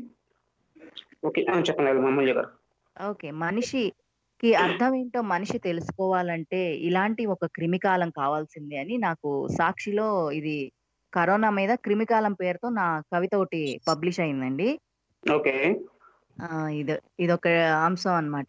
ఓకే ఆ, చెప్పండి అమూల్య గారు
ఓకే మనిషికి అర్థం ఏంటో మనిషి తెలుసుకోవాలంటే ఇలాంటి ఒక క్రిమికాలం కావాల్సిందే అని నాకు సాక్షిలో ఇది కరోనా మీద క్రిమికాలం పేరుతో నా కవిత ఒకటి పబ్లిష్ అయిందండి
ఓకే
ఆ, ఇది ఇదొక అంశం అన్నమాట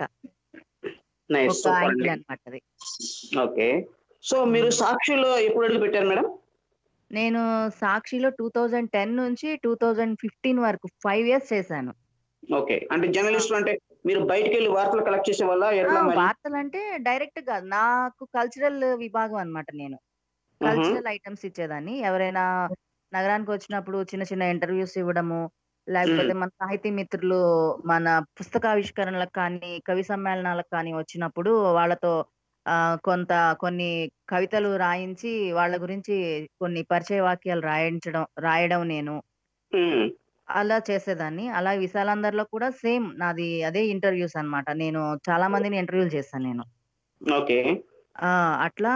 నైస్
ఒక
సూపర్
యాంగిల్
అండి
అన్నమాట అది
ఓకే సో మీరు సాక్షిలో ఎప్పుడు అడుగు పెట్టారు మేడం
నేను సాక్షిలో టూ థౌజండ్ టెన్ నుంచి టూ థౌజండ్ ఫిఫ్టీన్ వరకు ఫైవ్ ఇయర్స్ చేశాను
ఓకే అంటే జర్నలిస్ట్ అంటే మీరు బయటికి వెళ్ళి వార్తలు కలెక్ట్ చేసే వల్ల
ఆ,
ఎట్లా మరి
వార్తలు అంటే డైరెక్ట్ గా నాకు కల్చరల్ విభాగం అన్నమాట నేను
మ్హూ.
కల్చరల్ ఐటమ్స్ ఇచ్చేదాన్ని ఎవరైనా నగరానికి వచ్చినప్పుడు చిన్న చిన్న ఇంటర్వ్యూస్ ఇవ్వడము లేకపోతే మన సాహితీ మిత్రులు మన పుస్తకావిష్కరణలకు కానీ కవి సమ్మేళనాలకు కానీ వచ్చినప్పుడు వాళ్ళతో ఆ కొంత కొన్ని కవితలు రాయించి వాళ్ళ గురించి కొన్ని పరిచయ వాక్యాలు రాయించడం రాయడం నేను
ఉమ్,
అలా చేసేదాన్ని అలా విశాలందరిలో కూడా సేమ్ నాది అదే ఇంటర్వ్యూస్ అన్నమాట నేను చాలా మందిని ఇంటర్వ్యూలు చేశాను నేను
ఓకే
ఆ అట్లా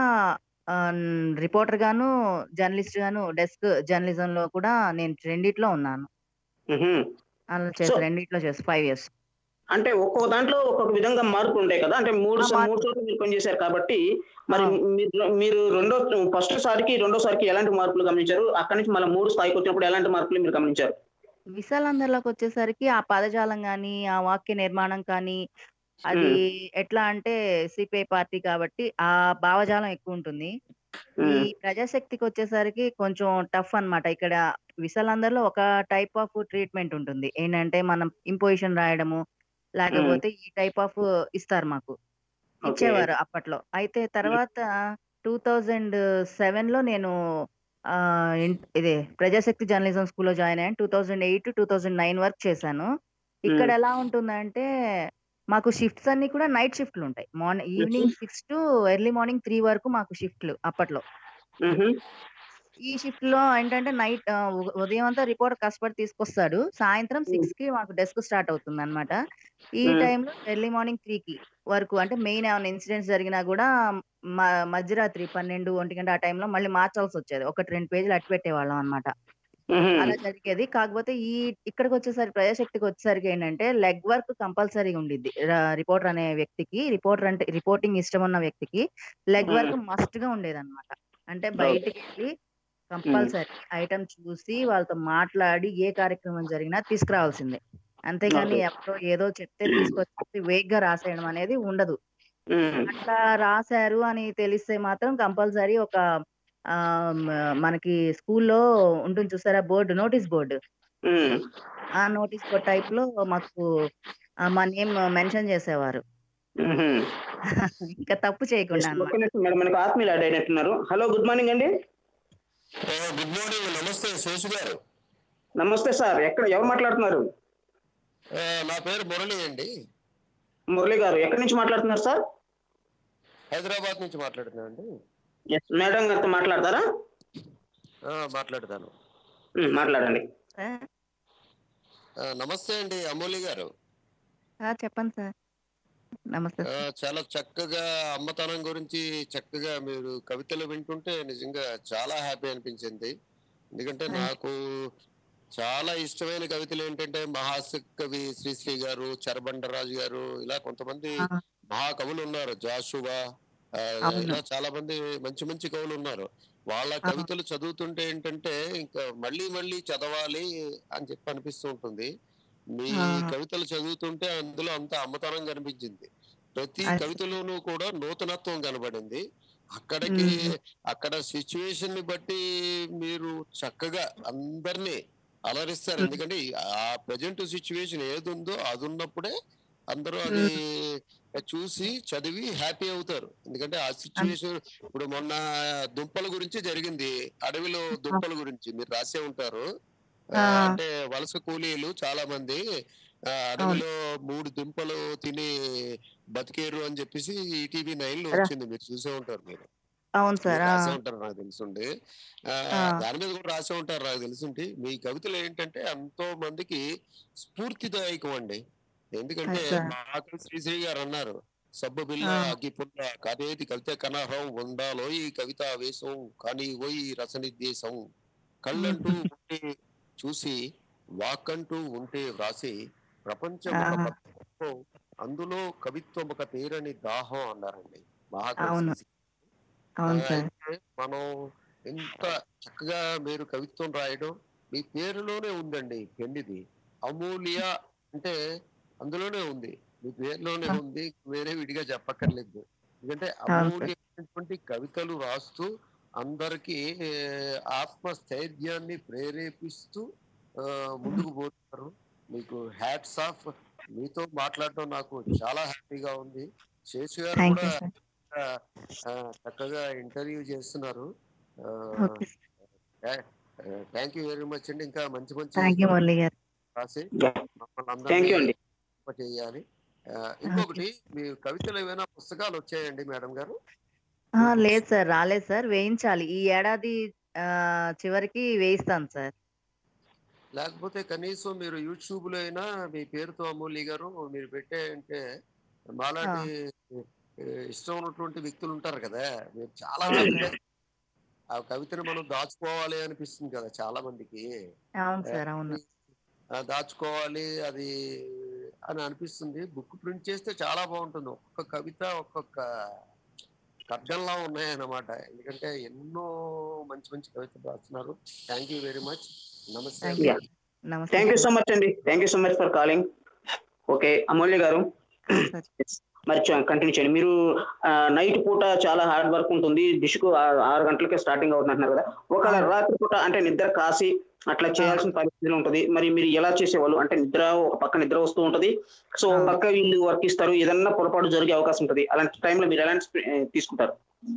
రిపోర్టర్ గాను జర్నలిస్ట్ గాను డెస్క్ జర్నలిజం లో కూడా నేను రెండిట్లో ఉన్నాను
మ్హూ.
అలా చేసి
So-
రెండిట్లో చేసి ఫైవ్ ఇయర్స్
అంటే ఒక్కొక్క దాంట్లో ఒక్కొక్క విధంగా మార్పులు ఉంటాయి కదా అంటే మూడు
ఆ,
స-
మార్పు.
మూడు చోట్ల మీరు పనిచేశారు కాబట్టి మరి
ఆ.
మీరు మీరు రెండో ఫస్ట్ సారికి రెండో సారికి ఎలాంటి మార్పులు గమనించారు అక్కడి నుంచి మళ్ళీ మూడు స్థాయికి వచ్చినప్పుడు ఎలాంటి మార్పులు మీరు గమనించారు
విశాలందరిలోకి వచ్చేసరికి ఆ పదజాలం కానీ ఆ వాక్య నిర్మాణం కానీ అది ఎట్లా అంటే సిపిఐ పార్టీ కాబట్టి ఆ భావజాలం ఎక్కువ ఉంటుంది ఈ
ఉమ్,
ప్రజాశక్తికి వచ్చేసరికి కొంచెం టఫ్ అన్నమాట ఇక్కడ విశాలందరిలో ఒక టైప్ ఆఫ్ ట్రీట్మెంట్ ఉంటుంది ఏంటంటే మనం ఇంపోజిషన్ రాయడము లేకపోతే ఈ టైప్ ఆఫ్ ఇస్తారు మాకు ఇచ్చేవారు అప్పట్లో అయితే తర్వాత టూ థౌజండ్ సెవెన్ లో నేను ఆ, ఇన్- ఇదే ప్రజాశక్తి జర్నలిజం స్కూల్లో జాయిన్ అయ్యాను two thousand eight two thousand nine వరకు చేశాను ఇక్కడ
మ్మ్.
ఎలా ఉంటుందంటే మాకు షిఫ్ట్స్ అన్ని కూడా నైట్ షిఫ్ట్లు ఉంటాయి morning evening six to early morning three వరకు మాకు షిఫ్ట్లు అప్పట్లో
మ్హూ.
ఈ షిఫ్ట్ లో ఏంటంటే నైట్ ఉదయం అంతా రిపోర్ట్ కష్టపడి తీసుకొస్తాడు సాయంత్రం సిక్స్ కి మాకు డెస్క్ స్టార్ట్ అవుతుంది అనమాట ఈ
Hmm.
టైంలో ఎర్లీ మార్నింగ్ త్రీ కి వరకు అంటే మెయిన్ ఏమైనా ఇన్సిడెంట్స్ జరిగినా కూడా మ- మధ్యరాత్రి పన్నెండు ఒంటి గంట ఆ టైంలో మళ్ళీ మార్చాల్సి వచ్చేది ఒకటి రెండు పేజీలు అట్టు పెట్టేవాళ్ళం అనమాట
మ్హూ.
అలా జరిగేది కాకపోతే ఈ ఇక్కడికి వచ్చేసరికి ప్రజాశక్తికి వచ్చేసరికి ఏంటంటే లెగ్ వర్క్ కంపల్సరీగా ఉండిద్ది రిపోర్టర్ అనే వ్యక్తికి రిపోర్టర్ అంటే రిపోర్టింగ్ ఇష్టం ఉన్న వ్యక్తికి లెగ్
Hmm.
వర్క్ మస్ట్ గా ఉండేది అనమాట అంటే బయటికి వెళ్ళి కంపల్సరీ ఐటమ్ చూసి వాళ్ళతో మాట్లాడి ఏ కార్యక్రమం జరిగినా తీసుకురావాల్సిందే అంతేగాని
Okay.
ఎవరో ఏదో చెప్తే తీసుకొచ్చి వేగ్ గా రాసేయడం అనేది ఉండదు
మ్మ్.
అట్లా రాశారు అని తెలిస్తే మాత్రం కంపల్సరీ ఒక ఆ మ- మనకి స్కూల్లో ఉంటుంది చూసారా బోర్డు నోటీస్ బోర్డు
మ్మ్.
ఆ నోటీస్ బోర్డ్ టైప్ లో మాకు ఆ, మా నేమ్ మెన్షన్ చేసేవారు
మ్హూ.
ఇంకా తప్పు చేయకుండా
ఒక్క
అన్నమాట
నిమిషం మేడం మనకు ఆత్మీయులు యాడ్ అయినట్టున్నారు హలో గుడ్ మార్నింగ్ అండి
గుడ్ మార్నింగ్ నమస్తే శేషు గారు
నమస్తే సార్ ఎక్కడ ఎవరు మాట్లాడుతున్నారు
ఆ, నా పేరు మురళి అండి
మురళి గారు ఎక్కడి నుంచి మాట్లాడుతున్నారు సార్
హైదరాబాద్ నుంచి మాట్లాడుతున్నా అండి
ఎస్ మేడం గారితో మాట్లాడతారా
ఆ, మాట్లాడతాను
మ్మ్, మాట్లాడండి
ఆ,
ఆ, నమస్తే అండి అమూల్య గారు
ఆ, చెప్పండి సార్ నమస్తే
ఆ,
సార్.
చాలా చక్కగా అమ్మతనం గురించి చక్కగా మీరు కవితలు వింటుంటే నిజంగా చాలా హ్యాపీ అనిపించింది ఎందుకంటే
Thank you.
నాకు చాలా ఇష్టమైన కవితలు ఏంటంటే మహాకవి శ్రీశ్రీ గారు చరబండరాజు గారు ఇలా కొంతమంది
ఆ.
మహాకవులు ఉన్నారు జాషువా ఆ,
అవును.
ఇలా చాలా మంది మంచి మంచి కవులు ఉన్నారు వాళ్ళ కవితలు చదువుతుంటే ఏంటంటే ఇంకా మళ్ళీ మళ్ళీ చదవాలి అని చెప్పి అనిపిస్తూ ఉంటుంది మీ
ఆ.
కవితలు చదువుతుంటే అందులో అంత అమ్మతనం కనిపించింది ప్రతి
అది-
కవితలోనూ కూడా నూతనత్వం కనబడింది అక్కడికి
మ్మ్.
అక్కడ సిచ్యువేషన్ ని బట్టి మీరు చక్కగా అందరినీ అలరిస్తారు
మ్మ్.
ఎందుకంటే ఆ ప్రజెంట్ సిచ్యువేషన్ ఏది ఉందో అది ఉన్నప్పుడే అందరూ అది చూసి చదివి హ్యాపీ అవుతారు ఎందుకంటే ఆ సిచ్యువేషన్ ఇప్పుడు మొన్న దుంపల గురించి జరిగింది అడవిలో దుంపల గురించి మీరు రాసే ఉంటారు ఆ,
ఆ.
అంటే వలస కూలీలు చాలా మంది ఆ, అడవిలో మూడు దుంపలు తిని బతికేరు అని చెప్పేసి ఈటీవీ నైన్ లో
రా.
వచ్చింది మీరు చూసే ఉంటారు మీరు
అవును
మీరు
సార్ ఆ,
రాసే ఉంటారు నాకు తెలుసుండి ఆ,
ఆ.
దాని మీద కూడా రాసే ఉంటారు నాకు తెలుసుండి మీ కవితలు ఏంటంటే ఎంతో మందికి స్ఫూర్తిదాయకం అండి ఎందుకంటే
అచ్చా.
మాకు శ్రీశ్రీ గారు అన్నారు సబ్బు బిల్ల
ఆ.
అగ్గి పుల్ల కదేది కవిత కనహం ఉండాలో ఈ కవిత వేషం కానీ ఓయి రసనిర్దేశం కళ్ళంటూ ఉంటే చూసి వాకంటూ ఉంటే వ్రాసి ప్రపంచం ఒక
ఆహా.
పద్యం, అందులో కవిత్వం ఒక తీరని దాహం అన్నారండి మహాకవి
అవును.
శ్రీశ్రీ
అవును
ఆ,
సార్
అయితే మనం ఎంత చక్కగా మీరు కవిత్వం రాయడం మీ పేరులోనే ఉందండి పెళ్లిది అమూల్య అంటే అందులోనే ఉంది మీ పేరులోనే
ఆ.
ఉంది వేరే విడిగా చెప్పక్కర్లేదు ఎందుకంటే
అవును సార్.
అమూల్యమైనటువంటి కవితలు రాస్తూ అందరికి ఆత్మస్థైర్యాన్ని ప్రేరేపిస్తూ ఆ, ముందుకు పోతున్నారు మీకు హ్యాట్స్ ఆఫ్ మీతో మాట్లాడటం నాకు చాలా హ్యాపీగా ఉంది శేషు గారు
థ్యాంక్
కూడా
యూ సార్
ఆ, చక్కగా ఇంటర్వ్యూ చేస్తున్నారు
okay
thank you very much అండి ఇంకా మంచి మంచి
థ్యాంక్ యూ మురళి గారు
రాసి మమ్మల్ని
థ్యాంక్ యూ
అందరినీ
అండి
చేయాలి ఆ, ఇంకొకటి మీ కవితలు ఏమైనా పుస్తకాలు వచ్చాయండి మేడం గారు
ఆ, లేదు సార్ రాలేదు సార్ వేయించాలి ఈ ఏడాది ఆ, చివరికి వేయిస్తాను సార్
లేకపోతే కనీసం మీరు యూట్యూబ్ లో అయినా మీ పేరుతో అమూల్య గారు మీరు పెట్టే అంటే మాలాంటి ఏ, ఇష్టం ఉన్నటువంటి వ్యక్తులు ఉంటారు కదా మీరు చాలా చక్కగా ఆ కవితను మనం దాచుకోవాలి అనిపిస్తుంది కదా చాలా మందికి
అవును సార్ అవును
ఆ, దాచుకోవాలి అది అని అనిపిస్తుంది బుక్ ప్రింట్ చేస్తే చాలా బాగుంటుంది ఒక్కొక్క కవిత ఒక్కొక్క ఖడ్గంలా ఉన్నాయన్నమాట ఎందుకంటే ఎన్నో మంచి మంచి కవితలు రాస్తున్నారు థ్యాంక్ యూ వెరీ మచ్ నమస్తే
థ్యాంక్ యూ
Yeah.
నమస్తే
థ్యాంక్ యూ సో మచ్ అండి thank you so much for calling okay Amulya గారు
సార్.
మరి కంటిన్యూ చేయండి మీరు నైట్ పూట చాలా హార్డ్ వర్క్ ఉంటుంది డిష్కు ఆరు గంటలకే స్టార్టింగ్ అవుతుంది అంటున్నారు కదా ఒకవేళ
అవును.
రాత్రి పూట అంటే నిద్ర కాసి అట్లా చేయాల్సిన పరిస్థితులు ఉంటుంది మరి మీరు ఎలా చేసేవాళ్ళు అంటే నిద్ర ఒక పక్క నిద్ర వస్తూ ఉంటది సో ఒక
అవును.
పక్క వీళ్ళు వర్క్ ఇస్తారు ఏదన్నా పొరపాటు జరిగే అవకాశం ఉంటుంది అలాంటి టైంలో మీరు ఎలాంటి స్ప్రే- తీసుకుంటారు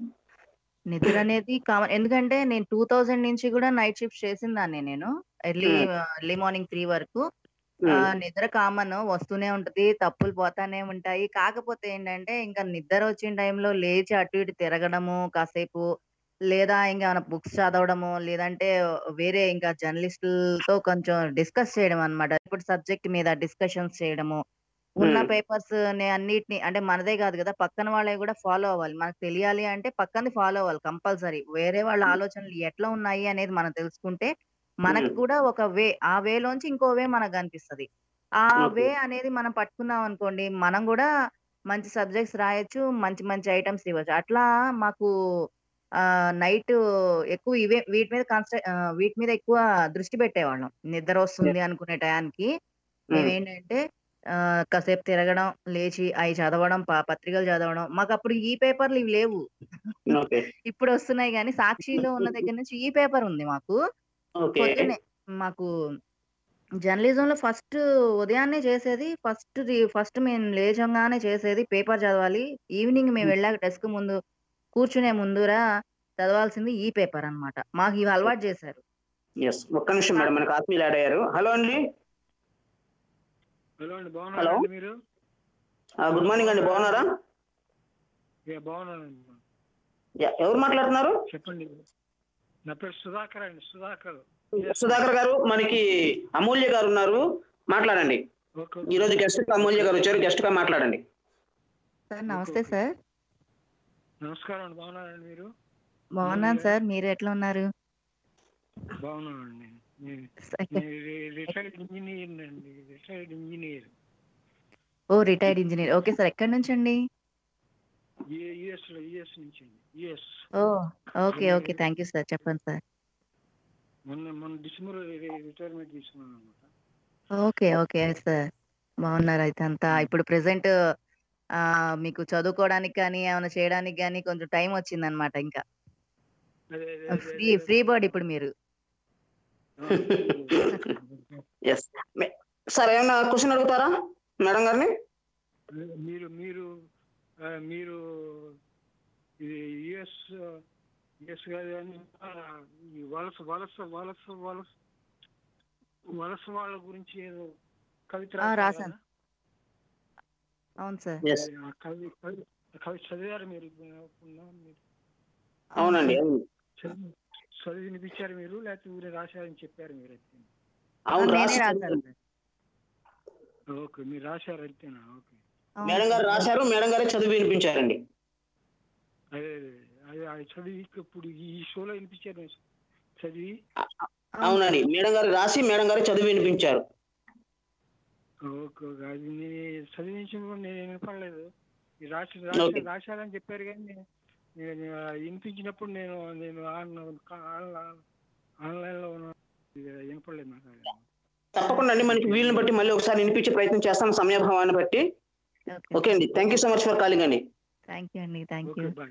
నిద్ర అనేది కామన్ ఎందుకంటే నేను టూ థౌజండ్ నుంచి కూడా నైట్ షిఫ్ట్ చేసిందాన్ని నేను ఎర్లీ ఎర్లీ మార్నింగ్ త్రీ వరకు ఆ, నిద్ర కామన్ వస్తూనే ఉంటది తప్పులు పోతానే ఉంటాయి కాకపోతే ఏంటంటే ఇంకా నిద్ర వచ్చిన టైంలో లేచి అటు ఇటు తిరగడము కాసేపు లేదా ఇంకా బుక్స్ చదవడము లేదంటే వేరే ఇంకా జర్నలిస్టులతో కొంచెం డిస్కస్ చేయడం అన్నమాట ఇప్పుడు సబ్జెక్ట్ మీద డిస్కషన్స్ చేయడము ఉన్న
Hmm.
పేపర్స్ అన్నిటిని అంటే మనదే కాదు కదా పక్కన వాళ్ళవి కూడా ఫాలో అవ్వాలి మనకు తెలియాలి అంటే పక్కనది ఫాలో అవ్వాలి కంపల్సరీ వేరే వాళ్ళ ఆలోచనలు ఎట్లా ఉన్నాయి అనేది మనం తెలుసుకుంటే మనకు
Hmm.
కూడా ఒక వే ఆ వేలోంచి ఇంకో వే మనకు కనిపిస్తది ఆ
Okay.
వే అనేది మనం పట్టుకున్నాం అనుకోండి మనం కూడా మంచి సబ్జెక్ట్స్ రాయొచ్చు మంచి మంచి ఐటమ్స్ ఇవ్వచ్చు అట్లా మాకు ఆ నైట్ ఎక్కువ ఇవే వీటి మీద కాన్స్ట్ర వీటి మీద ఎక్కువ దృష్టి పెట్టేవాళ్ళం నిద్ర వస్తుంది అనుకునే టయానికి మేమేంటంటే ఆ, కాసేపు తిరగడం లేచి అవి చదవడం ప- పత్రికలు చదవడం మాకు అప్పుడు ఈ పేపర్లు ఇవి లేవు
ఓకే
ఇప్పుడు వస్తున్నాయి కానీ సాక్షిలో ఉన్న దగ్గర నుంచి ఈ పేపర్ ఉంది మాకు
ఓకే
పొద్దున్నే మాకు జర్నలిజం లో ఫస్ట్ ఉదయాన్నే చేసేది ఫస్ట్ ఫస్ట్ మేము లేచంగానే చేసేది పేపర్ చదవాలి ఈవినింగ్ మేము వెళ్ళాక డెస్క్ ముందు కూర్చునే ముందురా చదవాల్సింది ఈ పేపర్ అన్నమాట మాకు ఇవి అలవాటు చేశారు
ఎస్ ఒక్క నిమిషం మేడం మనకు ఆత్మీయులు యాడ్ అయ్యారు హలో అండి
హలో అండి
Hello.
బాగున్నారండి మీరు
గుడ్ మార్నింగ్ అండి బాగున్నారా
యా, బాగున్నానండి
యా, ఎవరు మాట్లాడుతున్నారు
చెప్పండి నా పేరు సుధాకర్ అండి సుధాకర్
సుధాకర్ గారు మనకి అమూల్య గారు ఉన్నారు మాట్లాడండి
ఓకే
ఈ రోజు గెస్ట్ అమూల్య గారు వచ్చారు గెస్ట్ గా మాట్లాడండి
సార్ నమస్తే సార్
నమస్కారం అండి బాగున్నారండి మీరు
బాగున్నాను సార్ మీరు ఎట్లా ఉన్నారు
బాగున్నానండి నేను
Second-
రిటైర్డ్ ఇంజనీర్ అండి రిటైర్డ్ ఇంజనీర్
ఓ రిటైర్డ్ ఇంజనీర్ ఓకే సార్ ఎక్కడి నుంచి అండి
యుఎస్ లో యుఎస్ నుంచి అండి యుఎస్
ఓ okay okay thank you sir చెప్పండి సార్
మొన్న మొన్న డిసెంబర్ రిటైర్మెంట్ తీసుకున్నాను అనమాట
ఓకే ఓకే సార్ బాగున్నారు అయితే అంతా ఇప్పుడు ప్రెసెంట్ ఆ మీకు చదువుకోవడానికి కానీ ఏమైనా చేయడానికి కానీ కొంచెం టైం వచ్చింది అనమాట ఇంకా
అదే అదే
ఫ్రీ ఫ్రీ బర్డ్ ఇప్పుడు మీరు
ఎస్ సార్ ఏమన్నా క్వశ్చన్ అడుగుతారా మేడం గారిని
మీరు మీరు ఆ, మీరు ఇది యుఎస్ యుఎస్ కాదు కానీ ఆ, ఈ వలస వలస వలస వలస వలస వాళ్ళ గురించి ఏదో కవిత
ఆ,
రాశారు
రాశాను.
కదా?
అవును సార్
ఎస్
ఆ కవి కవి కవి చదివారు మీరు ఎప్పుడన్నా? మీరు
అవునండి అవును.
చదివి చదివి వినిపించారు మీరు లేకపోతే ఊరే రాశారని చెప్పారు మీరు అయితే
అవును
నేనే
రాసి
రాశాను సార్
ఓకే మీరు రాశారు అంతేనా ఓకే
అవును
మేడం గారు
సార్.
రాశారు మేడం గారే చదివి వినిపించారండి
అదే అదే అదే అది చదివి ఇప్పుడు ఈ షోలో వినిపించారు మీరు చదివి
అవును
అవునండి మేడం గారు రాసి మేడం గారు చదివి వినిపించారు
ఓకే ఓకే అది నేను చదివించిన నేను వినపడలేదు మీరు రాసి
ఓకే.
రాసి రాశారని చెప్పారు కానీ నేను- నేను ఆ వినిపించినప్పుడు నేను నేను ఆన్లైన్ లో ఉన్న ఇది వినపడలేదు నాకు అది.
తప్పకుండా అండి మనకి వీలుని బట్టి మళ్ళీ ఒకసారి వినిపించే ప్రయత్నం చేస్తాను సమయభావాన్ని బట్టి ఓకే అండి thank you so much for calling అండి
థ్యాంక్ యూ అండి thank you
okay bye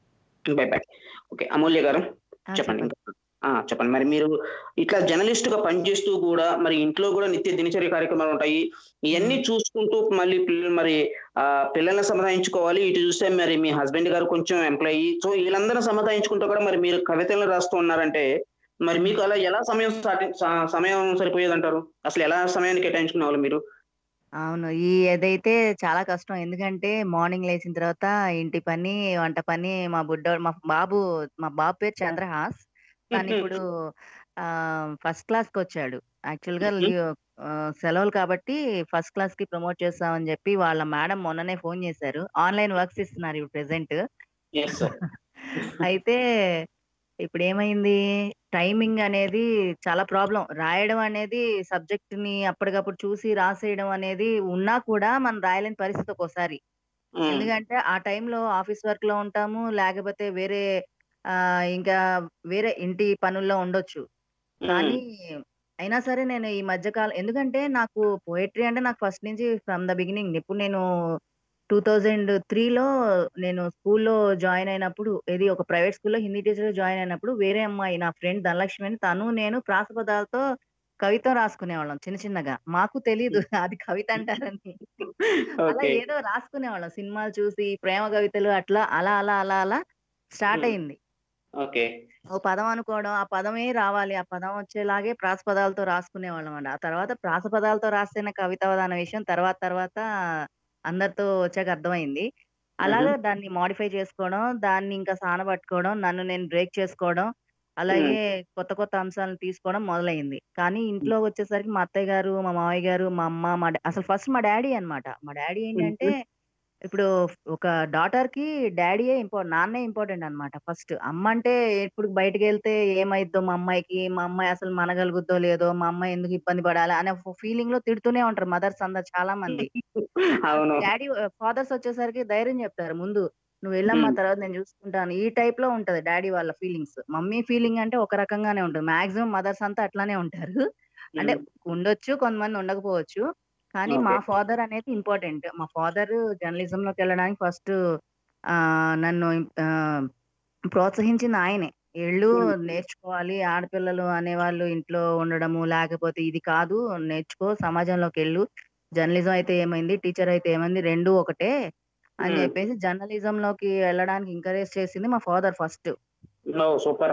bye bye okay Amulya గారు చెప్పండి ఆ, చెప్పండి మరి మీరు ఇట్లా జర్నలిస్ట్ గా పనిచేస్తూ కూడా మరి ఇంట్లో కూడా నిత్య దినచర్య కార్యక్రమాలు ఉంటాయి ఇవన్నీ చూసుకుంటూ మళ్ళీ పిల్లలు మరి ఆ పిల్లల్ని సమాధానించుకోవాలి ఇటు చూస్తే మరి మీ హస్బెండ్ గారు కొంచెం ఎంప్లాయీ సో వీళ్ళందరూ సమాధానించుకుంటూ కూడా మరి మీరు కవితలను రాస్తూ ఉన్నారంటే మరి మీకు అలా ఎలా సమయం సాటి- స- సమయం సరిపోయేది అంటారు అసలు ఎలా సమయాన్ని కేటాయించుకునే వాళ్ళు మీరు
అవును ఈ ఏదైతే చాలా కష్టం ఎందుకంటే మార్నింగ్ లేచిన తర్వాత ఇంటి పని వంట పని మా బుడ్డోడు మా బాబు మా బాబు పేరు చంద్రహాస్ తను ఇప్పుడు ఆ ఫస్ట్ క్లాస్ కి వచ్చాడు యాక్చువల్ గా
Mhm.
లీవ్ ఆ, సెలవులు కాబట్టి ఫస్ట్ క్లాస్ కి ప్రమోట్ చేస్తామని చెప్పి వాళ్ళ మేడం మొన్ననే ఫోన్ చేశారు ఆన్లైన్ వర్క్స్ ఇస్తున్నారు ఇప్పుడు ప్రెసెంట్
ఎస్ సార్
అయితే ఇప్పుడు ఏమైంది టైమింగ్ అనేది చాలా ప్రాబ్లం రాయడం అనేది సబ్జెక్ట్ ని అప్పటికప్పుడు చూసి రాసేయడం అనేది ఉన్నా కూడా మనం రాయలేని పరిస్థితి ఒక్కోసారి ఎందుకంటే ఆ టైంలో ఆఫీస్ వర్క్ లో ఉంటాము లేకపోతే వేరే ఆ ఇంకా వేరే ఇంటి పనుల్లో ఉండొచ్చు కానీ అయినా సరే నేను ఈ మధ్య కాలం ఎందుకంటే నాకు పోయట్రీ అంటే నాకు ఫస్ట్ నుంచి ఫ్రమ్ ద బిగినింగ్ ఇప్పుడు నేను టూ థౌజండ్ త్రీలో నేను స్కూల్లో జాయిన్ అయినప్పుడు ఇది ఒక ప్రైవేట్ స్కూల్లో హిందీ టీచర్ జాయిన్ అయినప్పుడు వేరే అమ్మాయి నా ఫ్రెండ్ ధనలక్ష్మి అని తను నేను ప్రాసపదాలతో కవిత రాసుకునేవాళ్ళం చిన్న చిన్నగా మాకు తెలియదు అది కవిత అంటారని అలా
ఓకే
ఏదో రాసుకునేవాళ్ళం సినిమాలు చూసి ప్రేమ కవితలు అట్లా అలా అలా అలా అలా స్టార్ట్
Hmm.
అయింది
ఓకే
ఓ పదం అనుకోవడం ఆ పదమే రావాలి ఆ పదం వచ్చేలాగే ప్రాసపదాలతో రాసుకునేవాళ్ళం అండి ఆ తర్వాత ప్రాసపదాలతో రాస్తేనే కవిత అనే విషయం తర్వాత తర్వాత అందరితో వచ్చాక అర్థమైంది అలాగే దాన్ని మాడిఫై చేసుకోవడం దాన్ని ఇంకా సానబట్టుకోవడం నన్ను నేను బ్రేక్ చేసుకోవడం అలాగే కొత్త కొత్త అంశాలను తీసుకోవడం మొదలైంది కానీ ఇంట్లో వచ్చేసరికి మా అత్తయ్య గారు మా మామయ్య గారు మా అమ్మ మా డా- అసలు ఫస్ట్ మా డాడీ అన్నమాట మా డాడీ ఏంటంటే ఇప్పుడు ఒక డాటర్ కి డాడీయే ఇంపార్టెంట్ నాన్నే ఇంపార్టెంట్ అన్నమాట ఫస్ట్ అమ్మ అంటే ఇప్పుడు బయటకు వెళ్తే ఏమైద్దో మా అమ్మాయికి మా అమ్మాయి అసలు మనగలుగుద్దో లేదో మా అమ్మాయి ఎందుకు ఇబ్బంది పడాలి అనే ఫీలింగ్ లో తిడుతూనే ఉంటారు మదర్స్ అందరు చాలా మంది
అవును
డాడీ ఫాదర్స్ వచ్చేసరికి ధైర్యం చెప్తారు ముందు నువ్వు వెళ్ళమ్మా
Hmm.
తర్వాత నేను చూసుకుంటాను ఈ టైప్ లో ఉంటది డాడీ వాళ్ళ ఫీలింగ్స్ మమ్మీ ఫీలింగ్ అంటే ఒక రకంగానే ఉంటుంది మాక్సిమం మదర్స్ అంతా అట్లానే ఉంటారు అంటే ఉండొచ్చు కొంతమంది ఉండకపోవచ్చు కానీ మా
Okay.
ఫాదర్ అనేది ఇంపార్టెంట్ మా ఫాదర్ జర్నలిజం లోకి వెళ్ళడానికి ఫస్ట్ ఆ నన్ను ఆ, ప్రోత్సహించింది ఆయనే ఎళ్ళు
Hmm.
నేర్చుకోవాలి ఆడపిల్లలు అనేవాళ్ళు ఇంట్లో ఉండడము లేకపోతే ఇది కాదు నేర్చుకో సమాజంలోకి వెళ్ళు జర్నలిజం అయితే ఏమైంది టీచర్ అయితే ఏమైంది రెండు ఒకటే అని
Hmm.
చెప్పేసి జర్నలిజం లోకి వెళ్ళడానికి ఎంకరేజ్ చేసింది మా ఫాదర్ ఫస్ట్
సూపర్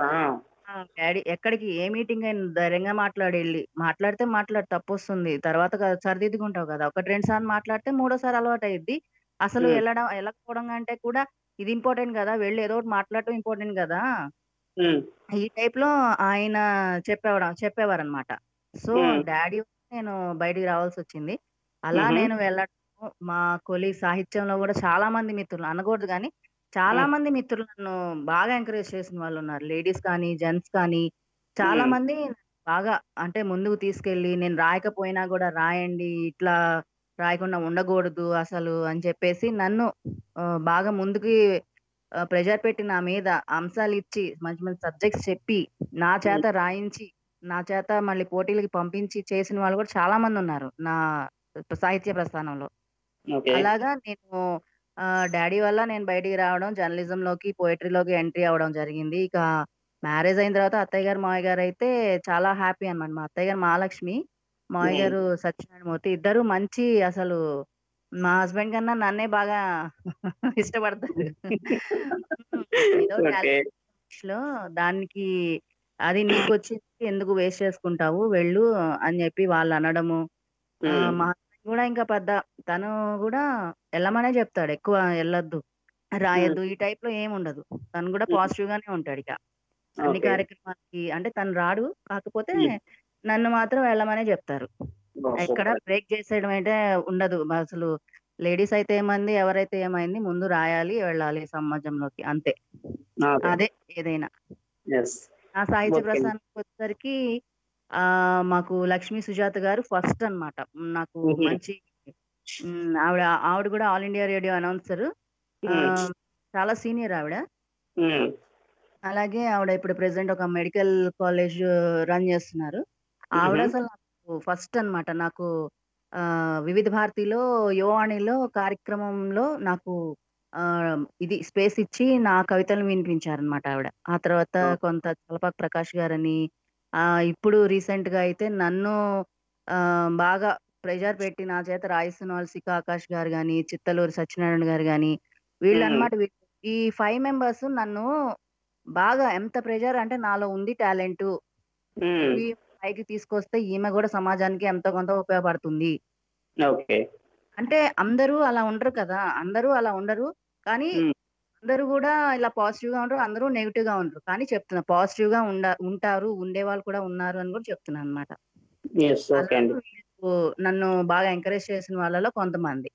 డాడీ ఎక్కడికి ఏ మీటింగ్ అయినా ధైర్యంగా మాట్లాడి వెళ్ళి మాట్లాడితే మాట్లాడి తప్పు వస్తుంది తర్వాత క- సరిదిద్దుకుంటావు కదా ఒకటి రెండు సార్లు మాట్లాడితే మూడోసారి అలవాటు అయ్యిద్ది అసలు
Hmm.
వెళ్ళడం వెళ్ళకపోవడం అంటే కూడా ఇది ఇంపార్టెంట్ కదా వెళ్ళి ఏదో ఒకటి మాట్లాడటం ఇంపార్టెంట్ కదా ఈ టైప్ లో ఆయన చెప్పేవాడు చెప్పేవారు అనమాట సో
Hmm.
డాడీ నేను బయటికి రావాల్సి వచ్చింది అలా
Mhm.
నేను వెళ్ళడం మా కొలి సాహిత్యంలో కూడా చాలా మంది మిత్రులు అనకూడదు కానీ చాలా
Hmm.
మంది మిత్రులు నన్ను బాగా ఎంకరేజ్ చేసిన వాళ్ళు ఉన్నారు లేడీస్ కానీ జెంట్స్ కానీ చాలా
Hmm.
మంది బాగా అంటే ముందుకు తీసుకెళ్ళి నేను రాయకపోయినా కూడా రాయండి ఇట్లా రాయకుండా ఉండకూడదు అసలు అని చెప్పేసి నన్ను ఆ, బాగా ముందుకి ప్రెజర్ పెట్టి నా మీద అంశాలు ఇచ్చి మంచి మంచి సబ్జెక్ట్స్ చెప్పి నా చేత రాయించి నా చేత మళ్ళీ పోటీలకి పంపించి చేసిన వాళ్ళు కూడా చాలా మంది ఉన్నారు నా సాహిత్య ప్రస్థానంలో
ఓకే
అలాగా నేను డాడీ వల్ల నేను బయటికి రావడం జర్నలిజం లోకి పోయిటరీలోకి ఎంట్రీ అవ్వడం జరిగింది ఇక మ్యారేజ్ అయిన తర్వాత అత్తయ్య గారు మావయ్య గారు అయితే చాలా హ్యాపీ అన్నమాట మా అత్తయ్య గారు మహాలక్ష్మి మావయ్య
Hmm.
గారు సత్యనారాయణమూర్తి ఇద్దరు మంచి అసలు మా హస్బెండ్ కన్నా నన్నే బాగా ఇష్టపడతారు ఏదో
ఓకే
talent లో దానికి అది నీకు వచ్చింది ఎందుకు వేస్ట్ చేసుకుంటావు వెళ్ళు అని చెప్పి వాళ్ళు అనడము ఆ,
ఉమ్,
మా హస్బెండ్ కూడా ఇంకా పెద్ద తను కూడా వెళ్ళమనే చెప్తాడు ఎక్కువ వెళ్ళొద్దు రాయొద్దు ఈ టైప్ లో ఏం ఉండదు తను కూడా
Hmm.
పాజిటివ్ గానే ఉంటాడు ఇక అన్ని
ఓకే
కార్యక్రమాలకి అంటే తను రాడు కాకపోతే
Hmm.
నన్ను మాత్రం వెళ్ళమనే చెప్తారు
ఓ,
ఎక్కడ
సూపర్.
బ్రేక్ చేసేయడం అయితే ఉండదు అసలు లేడీస్ అయితే ఏమైంది ఎవరైతే ఏమైంది ముందు రాయాలి వెళ్ళాలి సమాజంలోకి అంతే
ఓకే.
అదే ఏదైనా
Yes.
నా సాహిత్య
ఓకే.
ప్రస్థానానికి వచ్చేసరికి ఆ మాకు లక్ష్మీ సుజాత గారు ఫస్ట్ అన్నమాట నాకు
మ్మ్.
మంచి మ్, ఆవిడ ఆవిడ కూడా all India radio announcer
um,
చాలా సీనియర్ ఆవిడ
ఉమ్,
అలాగే ఆవిడ ఇప్పుడు ప్రెసెంట్ ఒక మెడికల్ కాలేజ్ రన్ చేస్తున్నారు ఆవిడ
మ్మ్.
అసలు నాకు ఫస్ట్ అన్నమాట నాకు ఆ వివిధ భారతిలో యువవాణిలో కార్యక్రమంలో నాకు ఆ ఇది స్పేస్ ఇచ్చి నా కవితలను వినిపించారనమాట ఆవిడ ఆ తర్వాత
ఓ.
కొంత చలపాక్ ప్రకాష్ గారని ఆ ఇప్పుడు రీసెంట్ గా అయితే నన్ను ఆ బాగా ప్రెజర్ పెట్టి నా చేత రాయిస్తున్న వాళ్ళు సికా ఆకాష్ గారు గాని చిత్తలూరు సత్యనారాయణ గారు గాని వీళ్ళు
మ్మ్.
అనమాట ఈ ఫైవ్ మెంబర్స్ నన్ను బాగా ఎంత ప్రెజర్ అంటే నాలో ఉంది టాలెంట్
ఉమ్,
పైకి తీసుకొస్తే ఈమె కూడా సమాజానికి ఎంతో కొంత ఉపయోగపడుతుంది
ఓకే
అంటే అందరూ అలా ఉండరు కదా అందరూ అలా ఉండరు కానీ
మ్మ్.
అందరూ కూడా ఇలా పాజిటివ్ గా ఉండరు అందరూ నెగిటివ్ గా ఉండరు కానీ చెప్తున్నా పాజిటివ్ గా ఉండ ఉంటారు ఉండే వాళ్ళు కూడా ఉన్నారు అని కూడా చెప్తున్నాను అనమాట
ఎస్ ఓకే అండి
నన్ను బాగా ఎంకరేజ్ చేసిన వాళ్ళలో కొంతమంది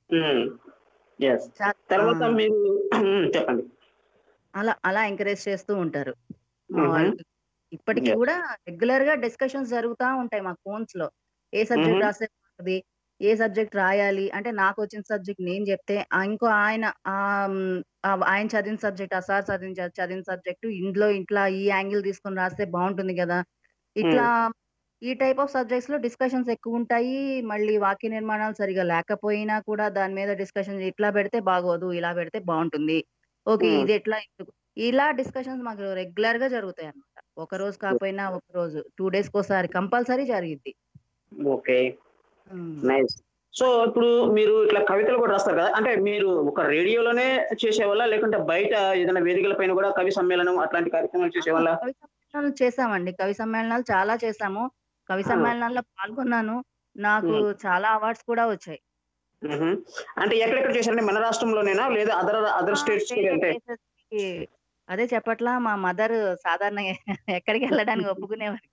ఎస్
చా-
తర్వాత
ఆ,
మీరు ఉమ్, చెప్పండి
అలా అలా ఎంకరేజ్ చేస్తూ ఉంటారు మా
మ్మ్.
వాళ్ళు ఇప్పటికి
Yes.
కూడా రెగ్యులర్ గా డిస్కషన్స్ జరుగుతా ఉంటాయి మా ఫోన్స్ లో ఏ సబ్జెక్ట్
మ్మ్.
రాస్తే బాగుంటది ఏ సబ్జెక్ట్ రాయాలి అంటే నాకు వచ్చిన సబ్జెక్ట్ నేను చెప్తే ఆ ఇంకో ఆయన ఆ, మ్, ఆ ఆయన చదివిన సబ్జెక్ట్ ఆ సార్ చదివిన చదివిన సబ్జెక్ట్ ఇందులో ఇట్లా ఈ యాంగిల్ తీసుకొని రాస్తే బాగుంటుంది కదా ఇట్లా ఈ టైప్ ఆఫ్ సబ్జెక్ట్స్ లో డిస్కషన్స్ ఎక్కువ ఉంటాయి మళ్ళీ వాక్య నిర్మాణాలు సరిగా లేకపోయినా కూడా దాని మీద డిస్కషన్ ఇట్లా పెడితే బాగోదు ఇలా పెడితే బాగుంటుంది ఓకే
Hmm.
ఇది ఎట్లా ఎందుకు ఇలా డిస్కషన్స్ మాకు రెగ్యులర్ గా జరుగుతాయి అన్నమాట ఒక రోజు కాకపోయినా ఒక రోజు టూ డేస్ కోసారి కంపల్సరీ జరిగిద్ది
ఓకే
ఉమ్.
నైస్ సో ఇప్పుడు మీరు ఇట్లా కవితలు కూడా రాస్తారు కదా అంటే మీరు ఒక రేడియోలోనే చేసేవాళ్ళ లేకుంటే బయట ఏదైనా వేదికల పైన కూడా కవి సమ్మేళనం అట్లాంటి కార్యక్రమాలు చేసేవాళ్ళ
కవి సమ్మేళనాలు చేసామండి కవి సమ్మేళనాలు చాలా చేసాము కవి
ఆ.
సమ్మేళనాల్లో పాల్గొన్నాను నాకు
Hmm.
చాలా అవార్డ్స్ కూడా వచ్చాయి
మ్మ్. అంటే ఎక్కడెక్కడ చేశారండి మన రాష్ట్రంలోనేనా లేదా అదర్ అదర్ స్టేట్స్
వేరే
అంటే
places కి అదే చెప్పట్లా మా మదర్ సాధారణంగా ఎక్కడికి వెళ్ళడానికి ఒప్పుకునేవారు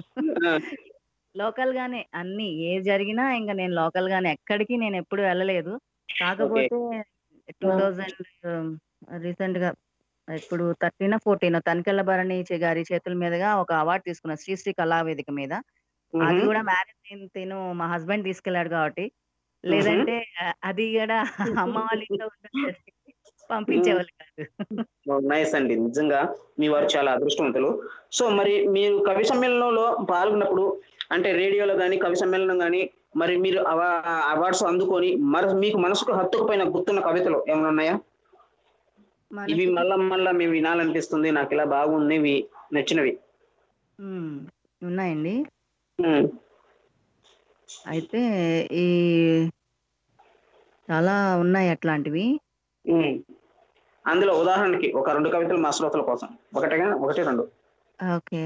లోకల్ గానే అన్ని ఏ జరిగినా ఇంకా నేను లోకల్ గానే ఎక్కడికి నేను ఎప్పుడు వెళ్ళలేదు కాకపోతే టూ థౌజండ్ రీసెంట్ గా ఇప్పుడు థర్టీన్ ఫోర్టీన్ తనికెళ్ళ భరణి చే- గారి చేతుల మీదుగా ఒక అవార్డు తీసుకున్నా శ్రీశ్రీ కళావేదిక మీద అది కూడా మ్యారేజ్ అయిన తిను మా హస్బెండ్ తీసుకెళ్ళాడు కాబట్టి లేదంటే ఆ, అది కూడా అమ్మ వాళ్ళ ఇంట్లో ఉండేసరికి పంపించేవాళ్ళు కాదు
నైస్ అండి నిజంగా మీ వారు చాలా అదృష్టవంతులు సో మరి మీరు కవి సమ్మేళనంలో పాల్గొన్నప్పుడు అంటే రేడియోలో కానీ కవి సమ్మేళనం కానీ మరి మీరు అవార్డ్స్ అందుకొని మరి మీకు మనసుకు హత్తుకుపోయిన గుర్తున్న కవితలు ఏమైనా ఉన్నాయా ఇవి
మనకి
మళ్ళా మళ్ళా మేము వినాలనిపిస్తుంది నాకు ఇలా బాగుంది ఇవి నచ్చినవి
ఉమ్, ఉన్నాయండి
ఉమ్,
అయితే ఈ చాలా ఉన్నాయి అట్లాంటివి
ఉమ్. అందులో ఉదాహరణకి ఒక రెండు కవితలు మా శ్రోతల కోసం ఒకటిగా ఒకటి రెండు
ఓకే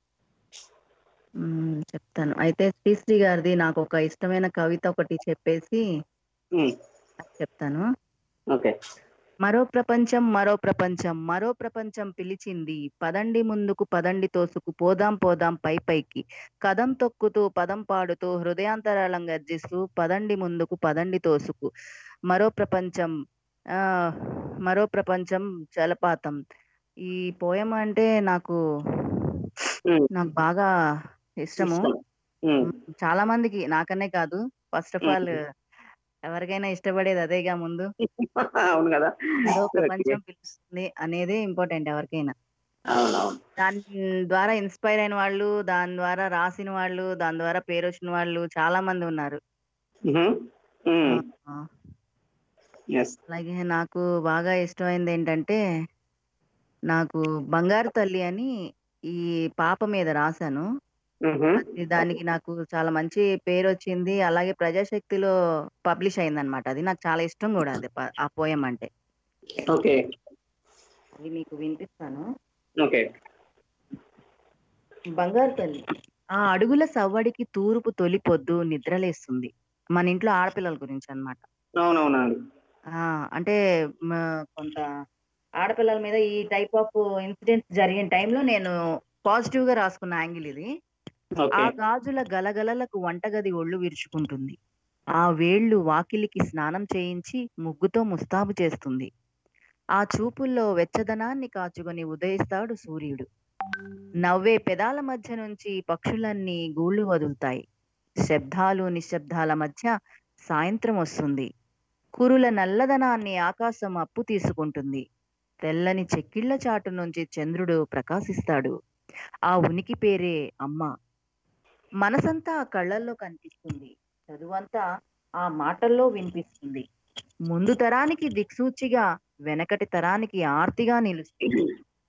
ఉమ్, చెప్తాను అయితే శ్రీశ్రీ గారిది నాకు ఒక ఇష్టమైన కవిత ఒకటి చెప్పేసి
ఉమ్,
అది చెప్తాను
ఓకే
మరో ప్రపంచం మరో ప్రపంచం మరో ప్రపంచం పిలిచింది పదండి ముందుకు పదండి తోసుకు పోదాం పోదాం పై పైకి కదం తొక్కుతూ పదం పాడుతూ హృదయాంతరాళం గర్జిస్తూ పదండి ముందుకు పదండి తోసుకు మరో ప్రపంచం ఆ మరో ప్రపంచం జలపాతం ఈ పోయం అంటే నాకు
ఉమ్,
నాకు బాగా ఇష్టము
ఇష్టం. ఉమ్.
చాలా మందికి నాకనే కాదు ఫస్ట్ ఆఫ్ ఆల్ ఎవరికైనా ఇష్టపడేది అదేగా ముందు
అవును కదా
ఏదో ప్రపంచం పిలుస్తుంది అనేదే ఇంపార్టెంట్ ఎవరికైనా
అవునవును
దాని ద్వారా ఇన్స్పైర్ అయిన వాళ్ళు దాని ద్వారా రాసిన వాళ్ళు దాని ద్వారా పేరు వచ్చిన వాళ్ళు చాలా మంది ఉన్నారు ఆ,
ఎస్
అలాగే నాకు బాగా ఇష్టమైంది ఏంటంటే నాకు బంగారు తల్లి అని ఈ పాప మీద రాశాను అది దానికి నాకు చాలా మంచి పేరు వచ్చింది అలాగే ప్రజాశక్తిలో పబ్లిష్ అయింది అనమాట అది నాకు చాలా ఇష్టం కూడా అది ప- ఆ పోయం అంటే
ఓకే
అది మీకు వినిపిస్తాను
ఓకే
బంగారు తల్లి ఆ అడుగుల సవ్వడికి తూర్పు తొలి పొద్దు నిద్రలేస్తుంది మన ఇంట్లో ఆడపిల్లల గురించి అన్నమాట
అవునవునండి
ఆ అంటే మ, కొంత ఆడపిల్లల మీద ఈ టైప్ ఆఫ్ ఇన్సిడెంట్స్ జరిగిన టైంలో నేను పాజిటివ్ గా రాసుకున్న యాంగిల్ ఇది ఆ
ఓకే
గాజుల గలగలలకు వంటగది ఒళ్ళు విరుచుకుంటుంది ఆ వేళ్ళు వాకిలికి స్నానం చేయించి ముగ్గుతో ముస్తాబు చేస్తుంది ఆ చూపుల్లో వెచ్చదనాన్ని కాచుకొని ఉదయిస్తాడు సూర్యుడు నవ్వే పెదాల మధ్య నుంచి పక్షులన్నీ గూళ్ళు వదులుతాయి శబ్దాలు నిశ్శబ్దాల మధ్య సాయంత్రం వస్తుంది కురుల నల్లదనాన్ని ఆకాశం అప్పు తీసుకుంటుంది తెల్లని చెక్కిళ్ల చాటు నుంచి చంద్రుడు ప్రకాశిస్తాడు ఆ ఉనికి పేరే అమ్మ మనసంతా ఆ కళ్ళల్లో కనిపిస్తుంది చదువంతా ఆ మాటల్లో వినిపిస్తుంది ముందు తరానికి దిక్సూచిగా వెనకటి తరానికి ఆర్తిగా నిలుస్తుంది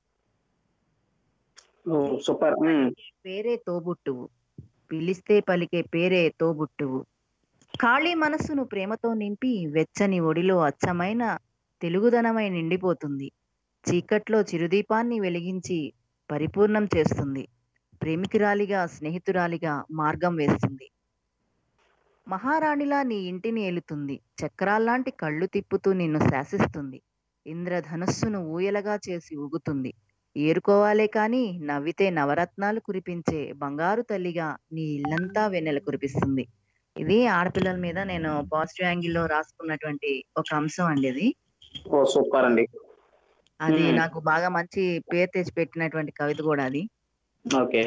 సూపర్
పేరే తోబుట్టువు పిలిస్తే పలికే పేరే తోబుట్టువు ఖాళీ మనస్సును ప్రేమతో నింపి వెచ్చని ఒడిలో అచ్చమైన తెలుగుదనమై నిండిపోతుంది చీకట్లో చిరుదీపాన్ని వెలిగించి పరిపూర్ణం చేస్తుంది ప్రేమికురాలిగా స్నేహితురాలిగా మార్గం వేస్తుంది మహారాణిలా నీ ఇంటిని ఏలుతుంది చక్రాల్లాంటి కళ్ళు తిప్పుతూ నిన్ను శాసిస్తుంది ఇంద్రధనస్సును ఊయలగా చేసి ఊగుతుంది ఏరుకోవాలే కాని నవ్వితే నవరత్నాలు కురిపించే బంగారు తల్లిగా నీ ఇల్లంతా వెన్నెల కురిపిస్తుంది ఇది ఆడపిల్లల మీద నేను పాజిటివ్ యాంగిల్లో రాసుకున్నటువంటి ఒక అంశం అండి ఇది
ఓ సూపర్ అండి
అది
మ్మ్.
నాకు బాగా మంచి పేరు తెచ్చి పెట్టినటువంటి కవిత కూడా అది
ఓకే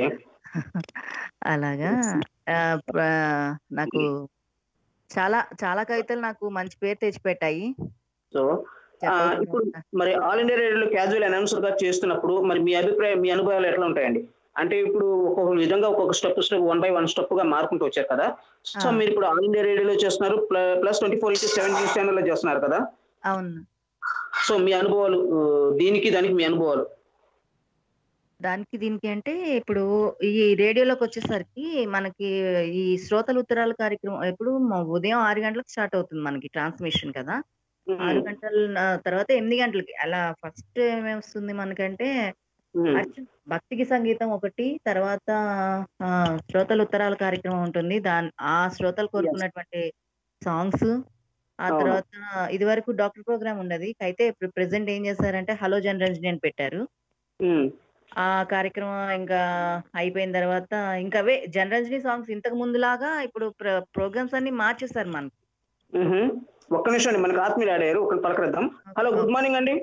అలాగా ఆ, ప్ర- నాకు చాలా చాలా కవితలు నాకు మంచి పేరు తెచ్చిపెట్టాయి
సో ఆ, ఇప్పుడు మరి ఆల్ ఇండియా రేడియోలో క్యాజువల్ అనౌన్సర్ గా చేస్తున్నప్పుడు మరి మీ అభిప్రాయం మీ అనుభవాలు ఎట్లా ఉంటాయండి అంటే ఇప్పుడు ఒక్కొక్క విధంగా ఒక్కొక్క step step one by one step గా మారుకుంటూ వచ్చారు కదా సో
ఆ.
మీరు ఇప్పుడు ఆల్ ఇండియా రేడియోలో చేస్తున్నారు plus twenty four into seven news ఛానల్లో చేస్తున్నారు కదా
అవును
సో మీ అనుభవాలు ఆ, దీనికి దానికి మీ అనుభవాలు
దానికి దీనికి అంటే ఇప్పుడు ఈ రేడియోలోకి వచ్చేసరికి మనకి ఈ శ్రోతల ఉత్తరాల కార్యక్రమం ఎప్పుడు మ- ఉదయం ఆరు గంటలకు స్టార్ట్ అవుతుంది మనకి ట్రాన్స్మిషన్ కదా ఆరు గంటల ఆ, తర్వాత ఎనిమిది గంటలకి అలా ఫస్ట్ ఏమేమి వస్తుంది మనకంటే
మ్మ్.
అర్చన భక్తికి సంగీతం ఒకటి తర్వాత ఆ, శ్రోతల ఉత్తరాల కార్యక్రమం ఉంటుంది దాని ఆ శ్రోతలు కోరుకున్నటువంటి సాంగ్స్ ఆ
అవును.
తర్వాత ఇది వరకు డాక్టర్ ప్రోగ్రామ్ ఉండదు అయితే ఇప్పుడు ప్రెసెంట్ ఏం చేశారంటే హలో జనరంజని అని పెట్టారు
మ్మ్.
ఆ కార్యక్రమం ఇంకా అయిపోయిన తర్వాత ఇంకా అవే జనరంజని సాంగ్స్ ఇంతకు ముందులాగా ఇప్పుడు ప్రోగ్రామ్స్ అన్ని మార్చేస్తారు మనకి
మ్మ్. ఒక్క నిమిషం అండి మనకు ఆత్మీయులు ఆడారు ఒకరిని పలకరిద్దాం హలో గుడ్ మార్నింగ్ అండి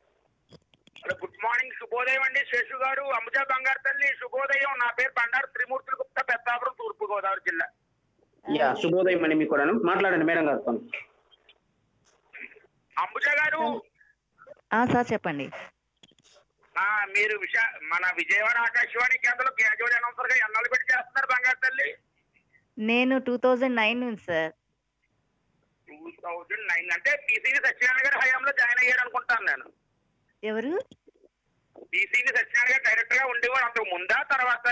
గుడ్ మార్నింగ్ శుభోదయం అండి శేషు గారు అంబుజ బంగారు తల్లి శుభోదయం నా పేరు బండారు త్రిమూర్తుల గుప్తా పెద్దాపురం తూర్పు గోదావరి జిల్లా
యా శుభోదయం అండి మీకు కూడాను మాట్లాడండి మేడం గారితో
అంబుజ గారు
ఆ సార్ చెప్పండి
ఆ, మీరు విశా మన విజయవాడ ఆకాశవాణి కేంద్రంలో క్యాజువల్ అనౌన్సర్ గా ఎన్నాళ్ళు పెట్టి చేస్తున్నారు బంగారు తల్లి
నేను టూ థౌజండ్ నైన్ నుంచి సార్
టూ థౌజండ్ నైన్ అంటే టీసీని సత్యనారాయణ గారి హయాంలో జాయిన్ అయ్యారు అనుకుంటాను నేను
ఎవరు
టీసీని సత్యనారాయణ గారు డైరెక్టర్ గా ఉండేవాడు అంతకు ముందా తర్వాత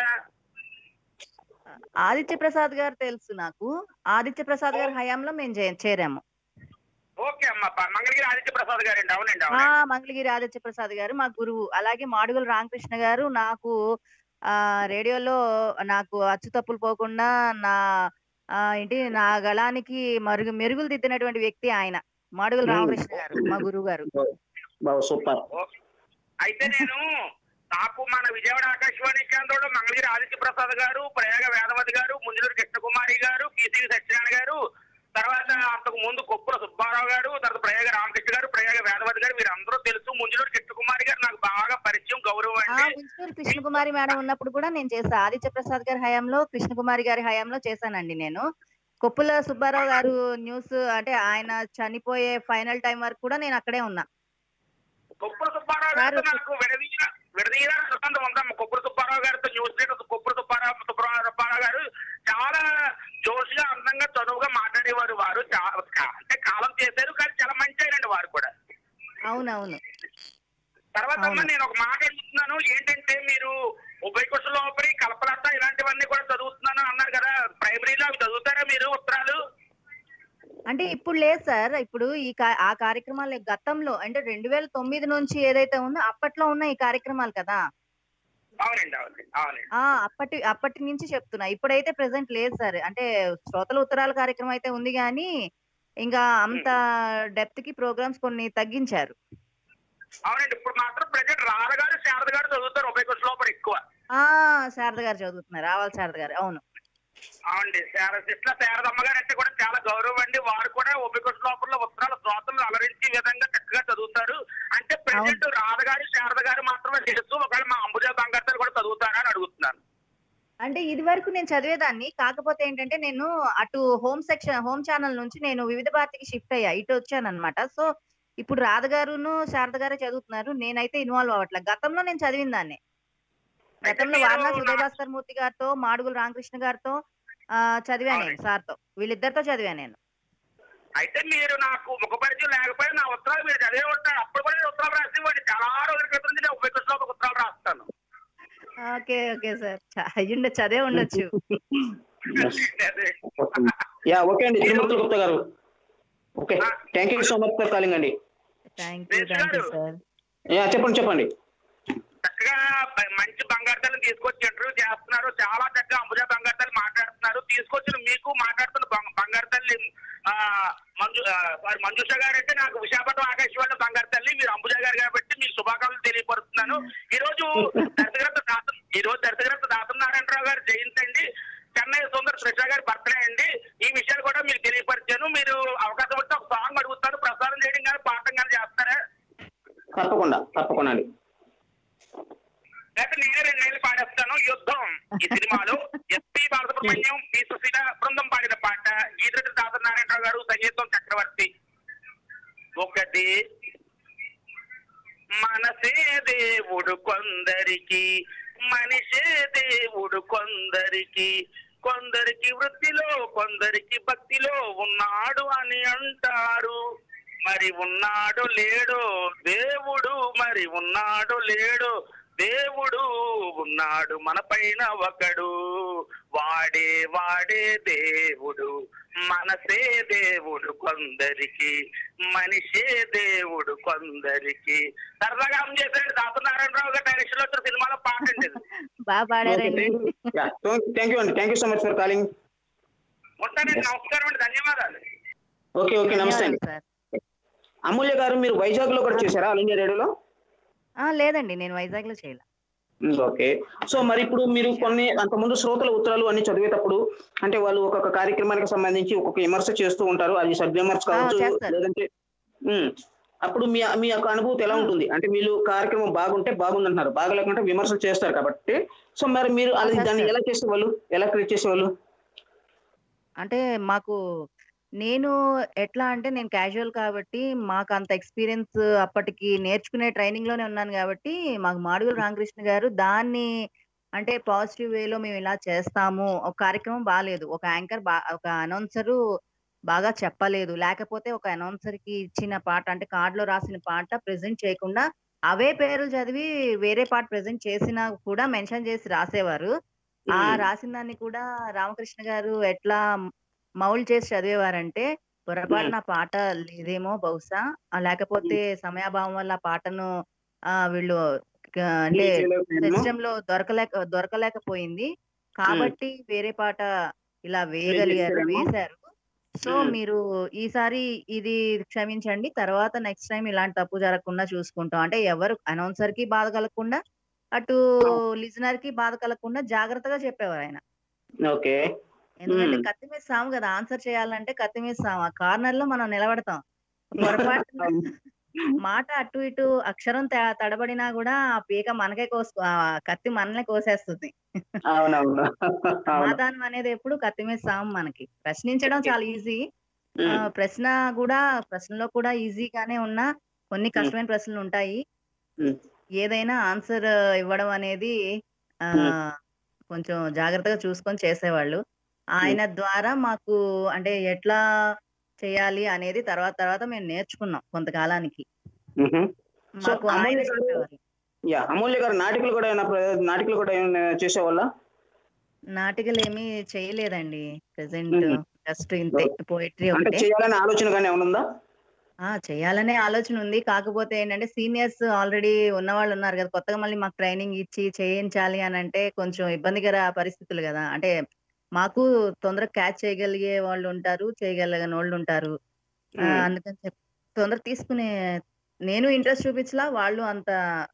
ఆదిత్య ప్రసాద్ గారు తెలుసు నాకు ఆదిత్య ప్రసాద్ గారి హయాంలో మేము చే- చేరాము
ఓకే అమ్మ ప- మంగళగిరి ఆదిత్య ప్రసాద్ గారండి అవునండి
ఆ
అవునండి
మంగళగిరి ఆదిత్య ప్రసాద్ గారు మా గురువు అలాగే మాడుగుల రామకృష్ణ గారు నాకు ఆ రేడియోలో నాకు అచ్చు తప్పులు పోకుండా నా ఆ ఏంటి నా గళానికి మరుగు మెరుగులు దిద్దినటువంటి వ్యక్తి ఆయన మాడుగుల
మ్మ్.
రామకృష్ణ గారు మా గురువు గారు
బాగా సూపర్
అయితే నేను నాకు మన విజయవాడ ఆకాశవాణి కేంద్రంలో మంగళగిరి ఆదిత్య ప్రసాద్ గారు ప్రయాగ వేదవతి గారు ముంజలూరు కృష్ణకుమారి గారు పిసివి సత్యనారాయణ గారు తర్వాత అంతకు ముందు కొప్పుల సుబ్బారావు గారు తర్వాత ప్రయాగ రామకృష్ణ గారు ప్రయాగ వేదవతి గారు మీరు అందరూ తెలుసు ముంజలూరు కృష్ణకుమారి గారు నాకు బాగా పరిచయం ఆతిథ్యం గౌరవం
ఆ
అండి
మున్సిపల్ కృష్ణకుమారి మేడం ఉన్నప్పుడు కూడా నేను చేసా ఆదిత్య ప్రసాద్ గారి హయాంలో కృష్ణకుమారి గారి హయాంలో చేశానండి నేను కొప్పుల సుబ్బారావు గారు న్యూస్ అంటే ఆయన చనిపోయే ఫైనల్ టైం వరకు కూడా నేను అక్కడే ఉన్నా
కొప్పుల సుబ్బారావు గారితో
సార్,
నాకు విడదీయ విడదీయ సంబంధం ఉందమ్మ కొప్పుల సుబ్బారావు గారితో న్యూస్ రీడర్ కొప్పుల సుబ్బారావు సుబ్బారావు సుబ్బారావు గారు చాలా జోష్గా అందంగా చదువుగా మాట్లాడేవారు వారు చా- కా- అంటే కాలం చేశారు కానీ చాలా మంచి అయినండి వారు కూడా
అవునవును
తర్వాత అమ్మ
అవును.
నేను ఒక మాట అడుగుతున్నాను ఏంటంటే మీరు ఉభయ కుశలోపరి కల్పలత ఇలాంటివన్నీ కూడా చదువుతున్నాను అన్నారు కదా ప్రైమరీలో అవి చదువుతారా మీరు ఉత్తరాలు
అంటే ఇప్పుడు లేదు సార్ ఇప్పుడు ఈ కా- ఆ కార్యక్రమాలు గతంలో అంటే రెండు వేల తొమ్మిది నుంచి ఏదైతే ఉందో అప్పట్లో ఉన్న ఈ కార్యక్రమాలు కదా
అవునండి అవునండి అవునండి
ఆ అప్పటి అప్పటి నుంచి చెప్తున్నా ఇప్పుడైతే ప్రెసెంట్ లేదు సార్ అంటే శ్రోతల ఉత్తరాల కార్యక్రమం అయితే ఉంది కానీ ఇంకా అంత డెప్త్ కి ప్రోగ్రామ్స్ కొన్ని తగ్గించారు
అవునండి ఇప్పుడు మాత్రం ప్రజెంట్ రాధ గారు శారద గారు చదువుతారు ఉభయ కుశలోపరి ఎక్కువ
ఆ శారద గారు చదువుతున్నారు రావాలి శారద గారు అవును
అవునండి శారద ఇట్లా శారదమ్మ గారు అంటే కూడా చాలా గౌరవం అండి వారు కూడా ఉభయ లోపల ఉత్తరాల శ్రోతలు అలరించే విధంగా చక్కగా చదువుతారు అంటే ప్రజెంట్ రాధ గారు శారద గారు మాత్రమే తెలుసు ఒకవేళ మా అంబుజా బంగారు కూడా చదువుతారా అని అడుగుతున్నాను
అంటే ఇది వరకు నేను చదివేదాన్ని కాకపోతే ఏంటంటే నేను అటు హోమ్ సెక్షన్ హోమ్ ఛానల్ నుంచి నేను వివిధ భారతికి షిఫ్ట్ అయ్యా ఇటు వచ్చాను అనమాట సో ఇప్పుడు రాధ గారును శారద గారే చదువుతున్నారు నేనైతే ఇన్వాల్వ్ అవ్వట్లే గతంలో నేను చదివిన దాన్ని గతంలో
మీరు
వారణాసి
నా-
ఉదయ భాస్కర్ మూర్తి గారితో మాడుగుల రామకృష్ణ గారితో ఆ చదివాను నేను సార్తో వీళ్ళిద్దరితో చదివాను నేను
అయితే మీరు నాకు ముఖ పరిచయం లేకపోయినా నా ఉత్తరాలు మీరు చదివే ఉంటారు అప్పుడు కూడా నేను ఉత్తరాలు రాసేవాడిని చాలా రోజుల క్రితం నుంచి నేను ఉభయ కుశలోపరి ఉత్తరాలు రాస్తాను
ఓకే ఓకే సార్ అయ్యుండే చదివే ఉండొచ్చు
అదే.
యా ఓకే అండి తిరుమూర్తుల గుప్తా గారు okay thank you so much for calling అండి
thank you thank you sir
yeah చెప్పండి చెప్పండి
చక్కగా బ- మంచి బంగారు తీసుకొచ్చి ఇంటర్వ్యూ చేస్తున్నారు చాలా చక్కగా అంబుజా బంగారు తల్లి మాట్లాడుతున్నారు తీసుకొచ్చిన మీకు మాట్లాడుతున్న బంగ- బంగారు తల్లి ఆ, మంజు ఆ, సారీ మంజుష గారు అంటే నాకు విశాఖపట్నం ఆకాశవాణి బంగారు తల్లి మీరు అంబుజా గారు కాబట్టి మీకు శుభాకాంక్షలు తెలియపరుస్తున్నాను ఈ రోజు దర్శకరత్న దాత ఈ రోజు దర్శకరత్న దాసనారాయణరావు గారు జయంతి అండి చెన్నై సుందర్ త్రిష గారి బర్త్డే అండి ఈ విషయాలు కూడా మీకు తెలియపరిచాను మీరు అవకాశం ఉంటే ఒక సాంగ్ అడుగుతాను ప్రసారం చేయడం కానీ పాఠం కానీ చేస్తారా
తప్పకుండా తప్పకుండా అండి
లేకపోతే నేనే రెండు నెలలు పాడేస్తాను యుద్ధం ఈ సినిమాలో ఎస్పి బాలసుబ్రహ్మణ్యం పి సుశీల బృందం పాడిన పాట గీతరెడ్డి దాసరి నారాయణరావు గారు సంగీతం చక్రవర్తి ఒకటి మనసే దేవుడు కొందరికి మనిషే దేవుడు కొందరికి కొందరికి వృత్తిలో కొందరికి భక్తిలో ఉన్నాడు అని అంటారు మరి ఉన్నాడో లేడో దేవుడు మరి ఉన్నాడో లేడో దేవుడు ఉన్నాడు మన పైన ఒకడు వాడే వాడే దేవుడు మనసే దేవుడు కొందరికి మనిషే దేవుడు కొందరికి సరదాగా ఆమె చేశాడు దాసనారాయణరావు గారి డైరెక్షన్ లో వచ్చిన సినిమాలో పాట అండి ఇది.
బాగా పాడారండి
థ్యాంక్ యూ అండి thank you so much for calling
ఉంటానండి నమస్కారం అండి ధన్యవాదాలు
ఓకే ఓకే నమస్తే అండి
సార్
అమూల్య గారు మీరు వైజాగ్ లో కూడా చేశారా ఆల్ ఇండియా రేడియోలో
ఆ, లేదండి నేను వైజాగ్ లో చేయలే
ఓకే సో మరి ఇప్పుడు మీరు కొన్ని అంతకుముందు శ్రోతల ఉత్తరాలు అన్ని చదివేటప్పుడు అంటే వాళ్ళు ఒక్కొక్క కార్యక్రమానికి సంబంధించి ఒక్కొక్క విమర్శ చేస్తూ ఉంటారు అది సద్విమర్శ కావచ్చు
చేస్తారు.
లేదంటే ఉమ్, అప్పుడు మీ మీ యొక్క అనుభూతి ఎలా ఉంటుంది అంటే వీళ్ళు కార్యక్రమం బాగుంటే బాగుంది అంటున్నారు బాగలేకుంటే విమర్శలు చేస్తారు కాబట్టి సో మరి మీరు అది దాన్ని
చేస్తారు.
ఎలా చేసేవాళ్ళు ఎలా క్రియేట్ చేసేవాళ్ళు
అంటే మాకు నేను ఎట్లా అంటే నేను క్యాజువల్ కాబట్టి మాకు అంత ఎక్స్పీరియన్స్ అప్పటికి నేర్చుకునే ట్రైనింగ్ లోనే ఉన్నాను కాబట్టి మాకు మాడుగుల రామకృష్ణ గారు దాన్ని అంటే పాజిటివ్ వేలో మేము ఇలా చేస్తాము ఒక కార్యక్రమం బాగాలేదు ఒక యాంకర్ బా ఒక అనౌన్సరు బాగా చెప్పలేదు లేకపోతే ఒక అనౌన్సర్ కి ఇచ్చిన పాట అంటే కార్డులో రాసిన పాట ప్రెజెంట్ చేయకుండా అవే పేర్లు చదివి వేరే పాట ప్రెజెంట్ చేసినా కూడా మెన్షన్ చేసి రాసేవారు ఆ
ఉమ్.
రాసిన దాన్ని కూడా రామకృష్ణ గారు ఎట్లా మౌల్ చేసి చదివేవారంటే పొరపాటున ఆ పాట లేదేమో బహుశా ఆ లేకపోతే సమయాభావం వల్ల ఆ పాటను ఆ వీళ్ళు క- అంటే సిస్టమ్ లో దొరకలేక దొరకలేకపోయింది కాబట్టి వేరే పాట ఇలా వేయగలిగారు
చేశారేమో.
వేశారు సో
మ్మ్.
మీరు ఈసారి ఇది క్షమించండి తర్వాత నెక్స్ట్ టైం ఇలాంటి తప్పు జరగకుండా చూసుకుంటాం అంటే ఎవరు అనౌన్సర్ కి బాధ కలగకుండా అటు లిజనర్ కి బాధ కలగకుండా జాగ్రత్తగా చెప్పేవారు ఆయన
ఓకే
ఎందుకంటే
మ్మ్.
కత్తి మీద సాము కదా ఆన్సర్ చేయాలంటే కత్తి మీద సాము ఆ కార్నర్ లో మనం నిలబడతాం పొరపాటున మాట అటు ఇటు అక్షరం త- తడబడినా కూడా ఆ పీక మనకే కోసు ఆ కత్తి మనల్ని కోసేస్తుంది
అవునవును అవును
సమాధానం అనేది ఎప్పుడు కత్తి మీద సాము మనకి ప్రశ్నించడం చాలా ఈజీ
ఉమ్,
ప్రశ్న కూడా ప్రశ్నలో కూడా ఈజీగానే ఉన్నా కొన్ని కష్టమైన ప్రశ్నలు ఉంటాయి
ఉమ్,
ఏదైనా ఆన్సర్ ఇవ్వడం అనేది ఆ
Hmm.
కొంచెం జాగ్రత్తగా చూసుకొని చేసేవాళ్ళు ఆయన ద్వారా మాకు అంటే ఎట్లా చేయాలి అనేది తర్వాత తర్వాత మేము నేర్చుకున్నాం కొంతకాలానికి
ఉహు. సో
మాకు ఆయన
అమూల్య గారు
చెప్పేవారు
యా అమూల్య గారు నాటికలు కూడా ఏమైనా ప్ర- నాటికలు కూడా ఏమైనా చేసేవాళ్ళ
నాటికలు ఏమీ చేయలేదండి ప్రెసెంట్
Mhm.
జస్ట్ ఇంతే పోయిటరీ
అంటే
ఒకటే
చేయాలనే ఆలోచన కానీ ఏమైనా ఉందా
ఆ చేయాలనే ఆలోచన ఉంది కాకపోతే ఏంటంటే సీనియర్స్ ఆల్రెడీ ఉన్న వాళ్ళు ఉన్నారు కదా కొత్తగా మళ్ళీ మాకు ట్రైనింగ్ ఇచ్చి చేయించాలి అని అంటే కొంచెం ఇబ్బందికర పరిస్థితులు కదా అంటే మాకు తొందరగా క్యాచ్ చేయగలిగే వాళ్ళు ఉంటారు చేయగలిగిన వాళ్ళు ఉంటారు ఆ,
ఉమ్,
అందుకని చెప్పి తొందర తీసుకునే నేను ఇంట్రెస్ట్ చూపించలా వాళ్ళు అంత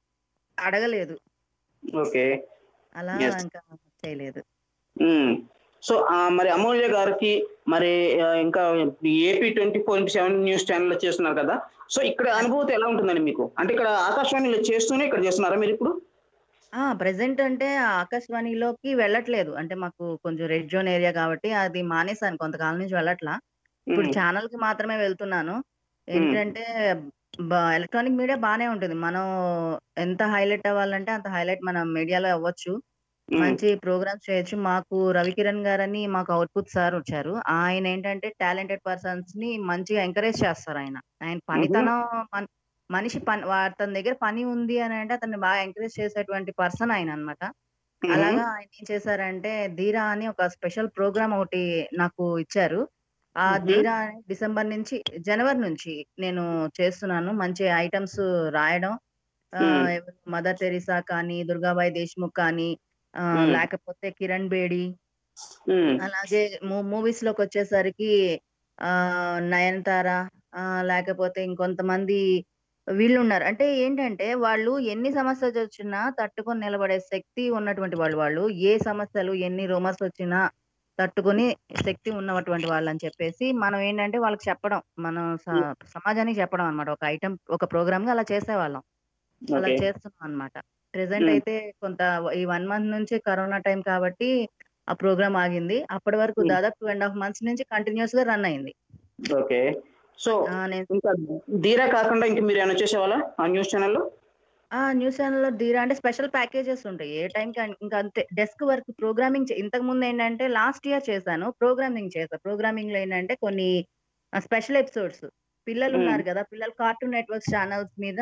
అడగలేదు
ఓకే
అలా
Yes.
ఇంకా చేయలేదు
ఉమ్. సో ఆ, మరి అమూల్య గారికి మరి ఆ, ఇంకా AP twenty four into seven news channel చేస్తున్నారు కదా సో ఇక్కడ అనుభూతి ఎలా ఉంటుందండి మీకు అంటే ఇక్కడ ఆకాశవాణిలో చేస్తూనే ఇక్కడ చేస్తున్నారా మీరు ఇప్పుడు
ఆ ప్రెసెంట్ అంటే ఆ ఆకాశవాణిలోకి వెళ్ళట్లేదు అంటే మాకు కొంచెం రెడ్ జోన్ ఏరియా కాబట్టి అది మానేశాను కొంతకాలం నుంచి వెళ్ళట్లా ఇప్పుడు
ఉమ్,
ఛానల్ కి మాత్రమే వెళ్తున్నాను ఏంటంటే ఎలక్ట్రానిక్ మీడియా బానే ఉంటుంది మనం ఎంత హైలైట్ అవ్వాలంటే అంత హైలైట్ మనం మీడియాలో అవ్వచ్చు
ఉమ్,
మంచి ప్రోగ్రామ్స్ చేయొచ్చు మాకు రవికిరణ్ గారని మాకు అవుట్పుట్ సార్ వచ్చారు ఆయన ఏంటంటే టాలెంటెడ్ పర్సన్స్ ని మంచిగా ఎంకరేజ్ చేస్తారు ఆయన ఆయన పనితనం మన్- మనిషి పని వా- అతని దగ్గర పని ఉంది అని అంటే అతన్ని బాగా ఎంకరేజ్ చేసేటువంటి పర్సన్ ఆయన అన్నమాట
ఉమ్,
అలాగా ఆయన ఏం చేశారంటే ధీరా అని ఒక స్పెషల్ ప్రోగ్రామ్ ఒకటి నాకు ఇచ్చారు ఆ
మ్మ్.
ధీరా అని డిసెంబర్ నుంచి జనవరి నుంచి నేను చేస్తున్నాను మంచి ఐటమ్స్ రాయడం
మ్మ్.
మదర్ తెరిసా కానీ దుర్గాబాయి దేశ్ముఖ్ కానీ ఆ,
మ్మ్.
లేకపోతే కిరణ్ బేడి
ఉమ్,
అలాగే మూవీస్ లోకి వచ్చేసరికి ఆ నయనతార ఆ, లేకపోతే ఇంకొంతమంది వీళ్ళు ఉన్నారు అంటే ఏంటంటే వాళ్ళు ఎన్ని సమస్యలు వచ్చినా తట్టుకొని నిలబడే శక్తి ఉన్నటువంటి వాళ్ళు వాళ్ళు ఏ సమస్యలు ఎన్ని రూమర్స్ వచ్చినా తట్టుకొని శక్తి ఉన్నటువంటి వాళ్ళు అని చెప్పేసి మనం ఏంటంటే వాళ్ళకి చెప్పడం మనం స- సమాజానికి చెప్పడం అన్నమాట ఒక ఐటమ్ ఒక ప్రోగ్రామ్ గా అలా చేసేవాళ్ళం అలా
ఓకే
చేస్తున్నాం అన్నమాట ప్రెసెంట్
మ్మ్.
అయితే కొంత ఈ వన్ మంత్ నుంచి కరోనా టైం కాబట్టి ఆ ప్రోగ్రామ్ ఆగింది అప్పటి వరకు
మ్మ్.
దాదాపు టూ అండ్ హాఫ్ మంత్స్ నుంచి కంటిన్యూస్ గా రన్ అయింది
ఓకే సో
ఆ, నేను
ఇంకా ధీరా కాకుండా ఇంక మీరు ఏమైనా చేసేవాళ్ళ ఆ న్యూస్ ఛానల్లో
ఆ న్యూస్ ఛానల్ లో ధీరా అంటే స్పెషల్ ప్యాకేజెస్ ఉంటాయి ఏ టైం కి ఇంకా అంతే డెస్క్ వర్క్ ప్రోగ్రామింగ్ ఇంతకు ముందు ఏంటంటే లాస్ట్ ఇయర్ చేశాను ప్రోగ్రామింగ్ చేశాను ప్రోగ్రామింగ్ లో ఏంటంటే కొన్ని స్పెషల్ ఎపిసోడ్స్ పిల్లలు
మ్మ్.
ఉన్నారు కదా పిల్లలు కార్టూన్ నెట్వర్క్ ఛానల్స్ మీద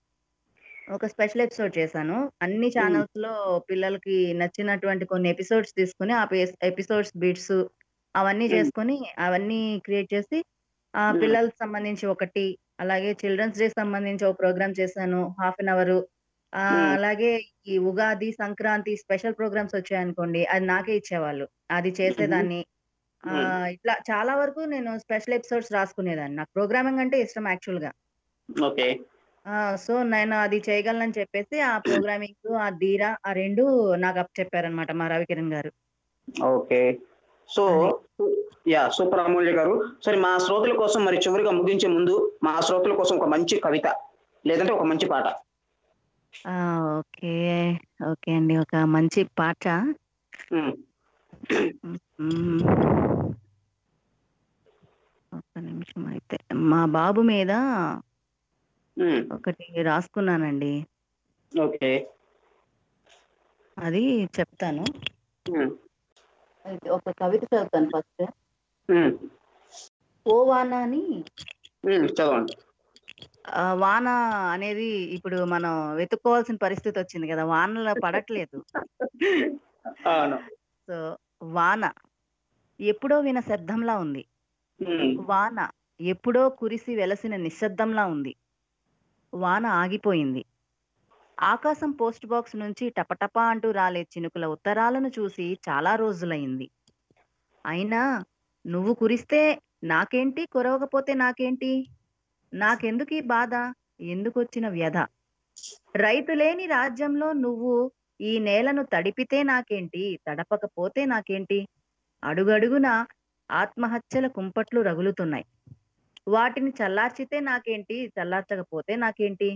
ఒక స్పెషల్ ఎపిసోడ్ చేశాను అన్ని ఛానల్స్ లో పిల్లలకి నచ్చినటువంటి కొన్ని ఎపిసోడ్స్ తీసుకుని ఆ ఎపిసోడ్స్ బిట్స్ అవన్నీ
మ్మ్.
చేసుకొని అవన్నీ క్రియేట్ చేసి ఆ
మ్మ్.
పిల్లలకు సంబంధించి ఒకటి అలాగే చిల్డ్రన్స్ డే సంబంధించి ఒక ప్రోగ్రామ్ చేశాను హాఫ్ అన్ అవర్ ఆ
మ్మ్.
అలాగే ఈ ఉగాది సంక్రాంతి స్పెషల్ ప్రోగ్రామ్స్ వచ్చాయనుకోండి అది నాకే ఇచ్చేవాళ్ళు అది చేసేదాన్ని ఆ
మ్మ్.
ఇట్లా చాలా వరకు నేను స్పెషల్ ఎపిసోడ్స్ రాసుకునేదాన్ని నాకు ప్రోగ్రామింగ్ అంటే ఇష్టం యాక్చువల్ గా
ఓకే
సో నేను అది చేయగలనని చెప్పేసి ఆ ప్రోగ్రామింగ్ ఆ ధీరా ఆ రెండు నాకు అప్ చెప్పారనమాట మా రవికిరణ్ గారు
okay so yeah super Amulya గారు సరే మా శ్రోతల కోసం మరి చివరిగా ముగించే ముందు మా శ్రోతల కోసం ఒక మంచి కవిత లేదంటే ఒక మంచి పాట
ఆ ఓకే ఓకే అండి ఒక మంచి పాట
ఉమ్,
మ్మ్. ఒక్క నిమిషం అయితే మా బాబు మీద
ఉమ్,
ఒకటి రాసుకున్నానండి
ఓకే
అది చెప్తాను
ఉమ్,
అయితే ఒక కవిత చదువుతాను ఫస్ట్
ఉమ్,
ఓ వాన అని
ఉమ్, చదవండి
ఆ, వాన అనేది ఇప్పుడు మనం వెతుక్కోవాల్సిన పరిస్థితి వచ్చింది కదా వానలో పడట్లేదు
అవును
సో వాన ఎప్పుడో విన శబ్దంలా ఉంది
ఉమ్,
వాన ఎప్పుడో కురిసి వెలసిన నిశ్శబ్దంలా ఉంది వాన ఆగిపోయింది ఆకాశం పోస్ట్ బాక్స్ నుంచి టపటపా అంటూ రాలే చినుకుల ఉత్తరాలను చూసి చాలా రోజులైంది అయినా నువ్వు కురిస్తే నాకేంటి కురవకపోతే నాకేంటి నాకెందుకు ఈ బాధ ఎందుకొచ్చిన వ్యధ రైతు లేని రాజ్యంలో నువ్వు ఈ నేలను తడిపితే నాకేంటి తడపకపోతే నాకేంటి అడుగడుగున ఆత్మహత్యల కుంపట్లు రగులుతున్నాయి వాటిని చల్లార్చితే నాకేంటి చల్లార్చకపోతే నాకేంటి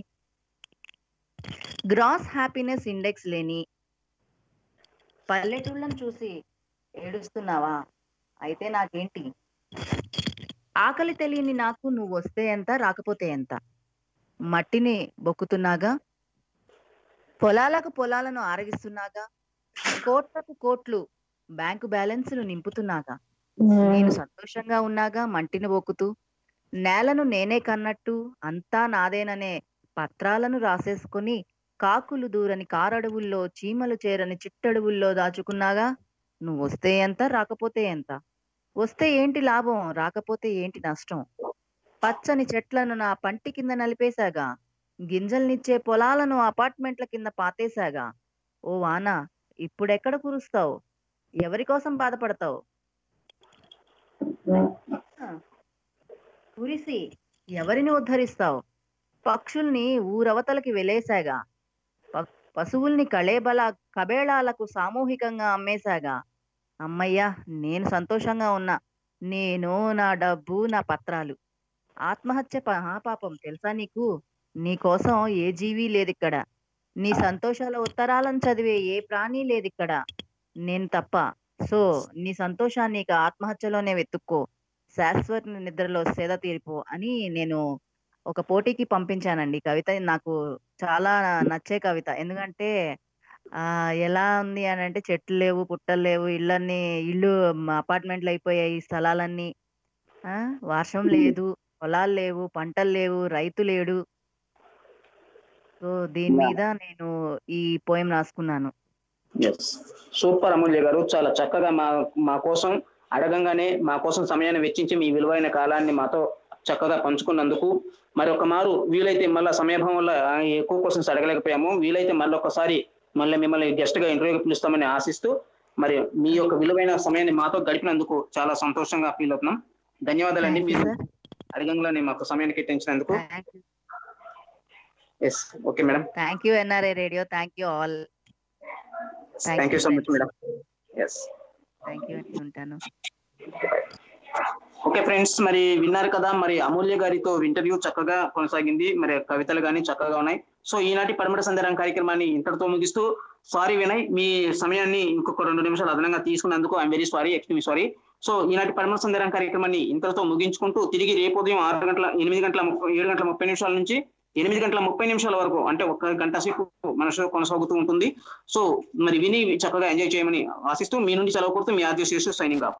గ్రాస్ హ్యాపీనెస్ ఇండెక్స్ లేని పల్లెటూళ్ళని చూసి ఏడుస్తున్నావా అయితే నాకేంటి ఆకలి తెలియని నాకు నువ్వు వస్తే ఎంత రాకపోతే ఎంత మట్టిని బొక్కుతున్నాగా పొలాలకు పొలాలను ఆరగిస్తున్నాగా కోట్లకు కోట్లు బ్యాంకు బ్యాలెన్సులు నింపుతున్నాగా నేను సంతోషంగా ఉన్నాగా మంటిని బొక్కుతూ నేలను నేనే కన్నట్టు అంతా నాదేననే పత్రాలను రాసేసుకుని కాకులు దూరని కారడవుల్లో చీమలు చేరని చిట్టడవుల్లో దాచుకున్నాగా నువ్వు వస్తే ఎంత రాకపోతే ఎంత వస్తే ఏంటి లాభం రాకపోతే ఏంటి నష్టం పచ్చని చెట్లను నా పంటి కింద నలిపేశాగా గింజల్నిచ్చే పొలాలను అపార్ట్మెంట్ల కింద పాతేశాగా ఓ వాన ఇప్పుడెక్కడ కురుస్తావు ఎవరి కోసం బాధపడతావు కురిసి ఎవరిని ఉద్ధరిస్తావు పక్షుల్ని ఊరవతలకి వెలేశాగా ప- పశువుల్ని కళేబల కబేళాలకు సామూహికంగా అమ్మేశాగా అమ్మయ్యా నేను సంతోషంగా ఉన్నా నేను నా డబ్బు నా పత్రాలు ఆత్మహత్య మహాపాపం తెలుసా నీకు నీ కోసం ఏ జీవి లేదిక్కడ నీ సంతోషాల ఉత్తరాలను చదివే ఏ ప్రాణి లేదిక్కడ నేను తప్ప సో నీ సంతోషాన్ని ఇక ఆత్మహత్యలోనే వెతుక్కో శాశ్వత నిద్రలో సేద తీరిపో అని నేను ఒక పోటీకి పంపించానండి ఈ కవిత నాకు చాలా నచ్చే కవిత ఎందుకంటే ఆ ఎలా ఉంది అని అంటే చెట్లు లేవు పుట్టలు లేవు ఇళ్ళన్నీ ఇల్లు అపార్ట్మెంట్లు అయిపోయాయి స్థలాలన్నీ ఆ వర్షం లేదు పొలాలు లేవు పంటలు లేవు రైతు లేడు సో దీని మీద నేను ఈ పోయం రాసుకున్నాను
ఎస్ సూపర్ అమూల్య గారు చాలా చక్కగా మా మా కోసం అడగంగానే మా కోసం సమయాన్ని వెచ్చించి మీ విలువైన కాలాన్ని మాతో చక్కగా పంచుకున్నందుకు మరి ఒక మారు వీలైతే మళ్ళీ సమయభావం వల్ల ఎక్కువ క్వశ్చన్స్ అడగలేకపోయాము వీలైతే మళ్ళీ ఒకసారి మళ్ళీ మిమ్మల్ని గెస్ట్ గా ఇంటర్వ్యూకి పిలుస్తామని ఆశిస్తూ మరి మీ యొక్క విలువైన సమయాన్ని మాతో గడిపినందుకు చాలా సంతోషంగా ఫీల్ అవుతున్నాం ధన్యవాదాలండి
థ్యాంక్ యూ
మీరు
సార్
అడగంగానే మాకు సమయాన్ని కేటాయించినందుకు
thank you
yes okay madam
thank you NRI radio thank you all Thank
thank you
you,
so much
friends.
Madam yes
thank you అండి ఉంటాను
ఓకే ఫ్రెండ్స్ మరి విన్నారు కదా మరి అమూల్య గారితో ఇంటర్వ్యూ చక్కగా కొనసాగింది మరి కవితలు కానీ చక్కగా ఉన్నాయి సో ఈనాటి పడమట సందేహం కార్యక్రమాన్ని ఇంతటితో ముగిస్తూ సారీ వినయ్ మీ సమయాన్ని ఇంకొక రెండు నిమిషాలు అదనంగా తీసుకున్నందుకు I'm very sorry extreme sorry so ఈనాటి పడమట సందేహం కార్యక్రమాన్ని ఇంతటితో ముగించుకుంటూ తిరిగి రేపు ఉదయం ఆరు గంటల ఎనిమిది గంటల ముప్పై ఏడు గంటల ముప్పై నిమిషాల నుంచి ఎనిమిది గంటల ముప్పై నిమిషాల వరకు అంటే ఒక గంట సేపు మన షో కొనసాగుతూ ఉంటుంది సో మరి విని చక్కగా ఎంజాయ్ చేయమని ఆశిస్తూ మీ నుండి సెలవు కోరుతూ మీ ఆద్య శేషు సైనింగ్ ఆఫ్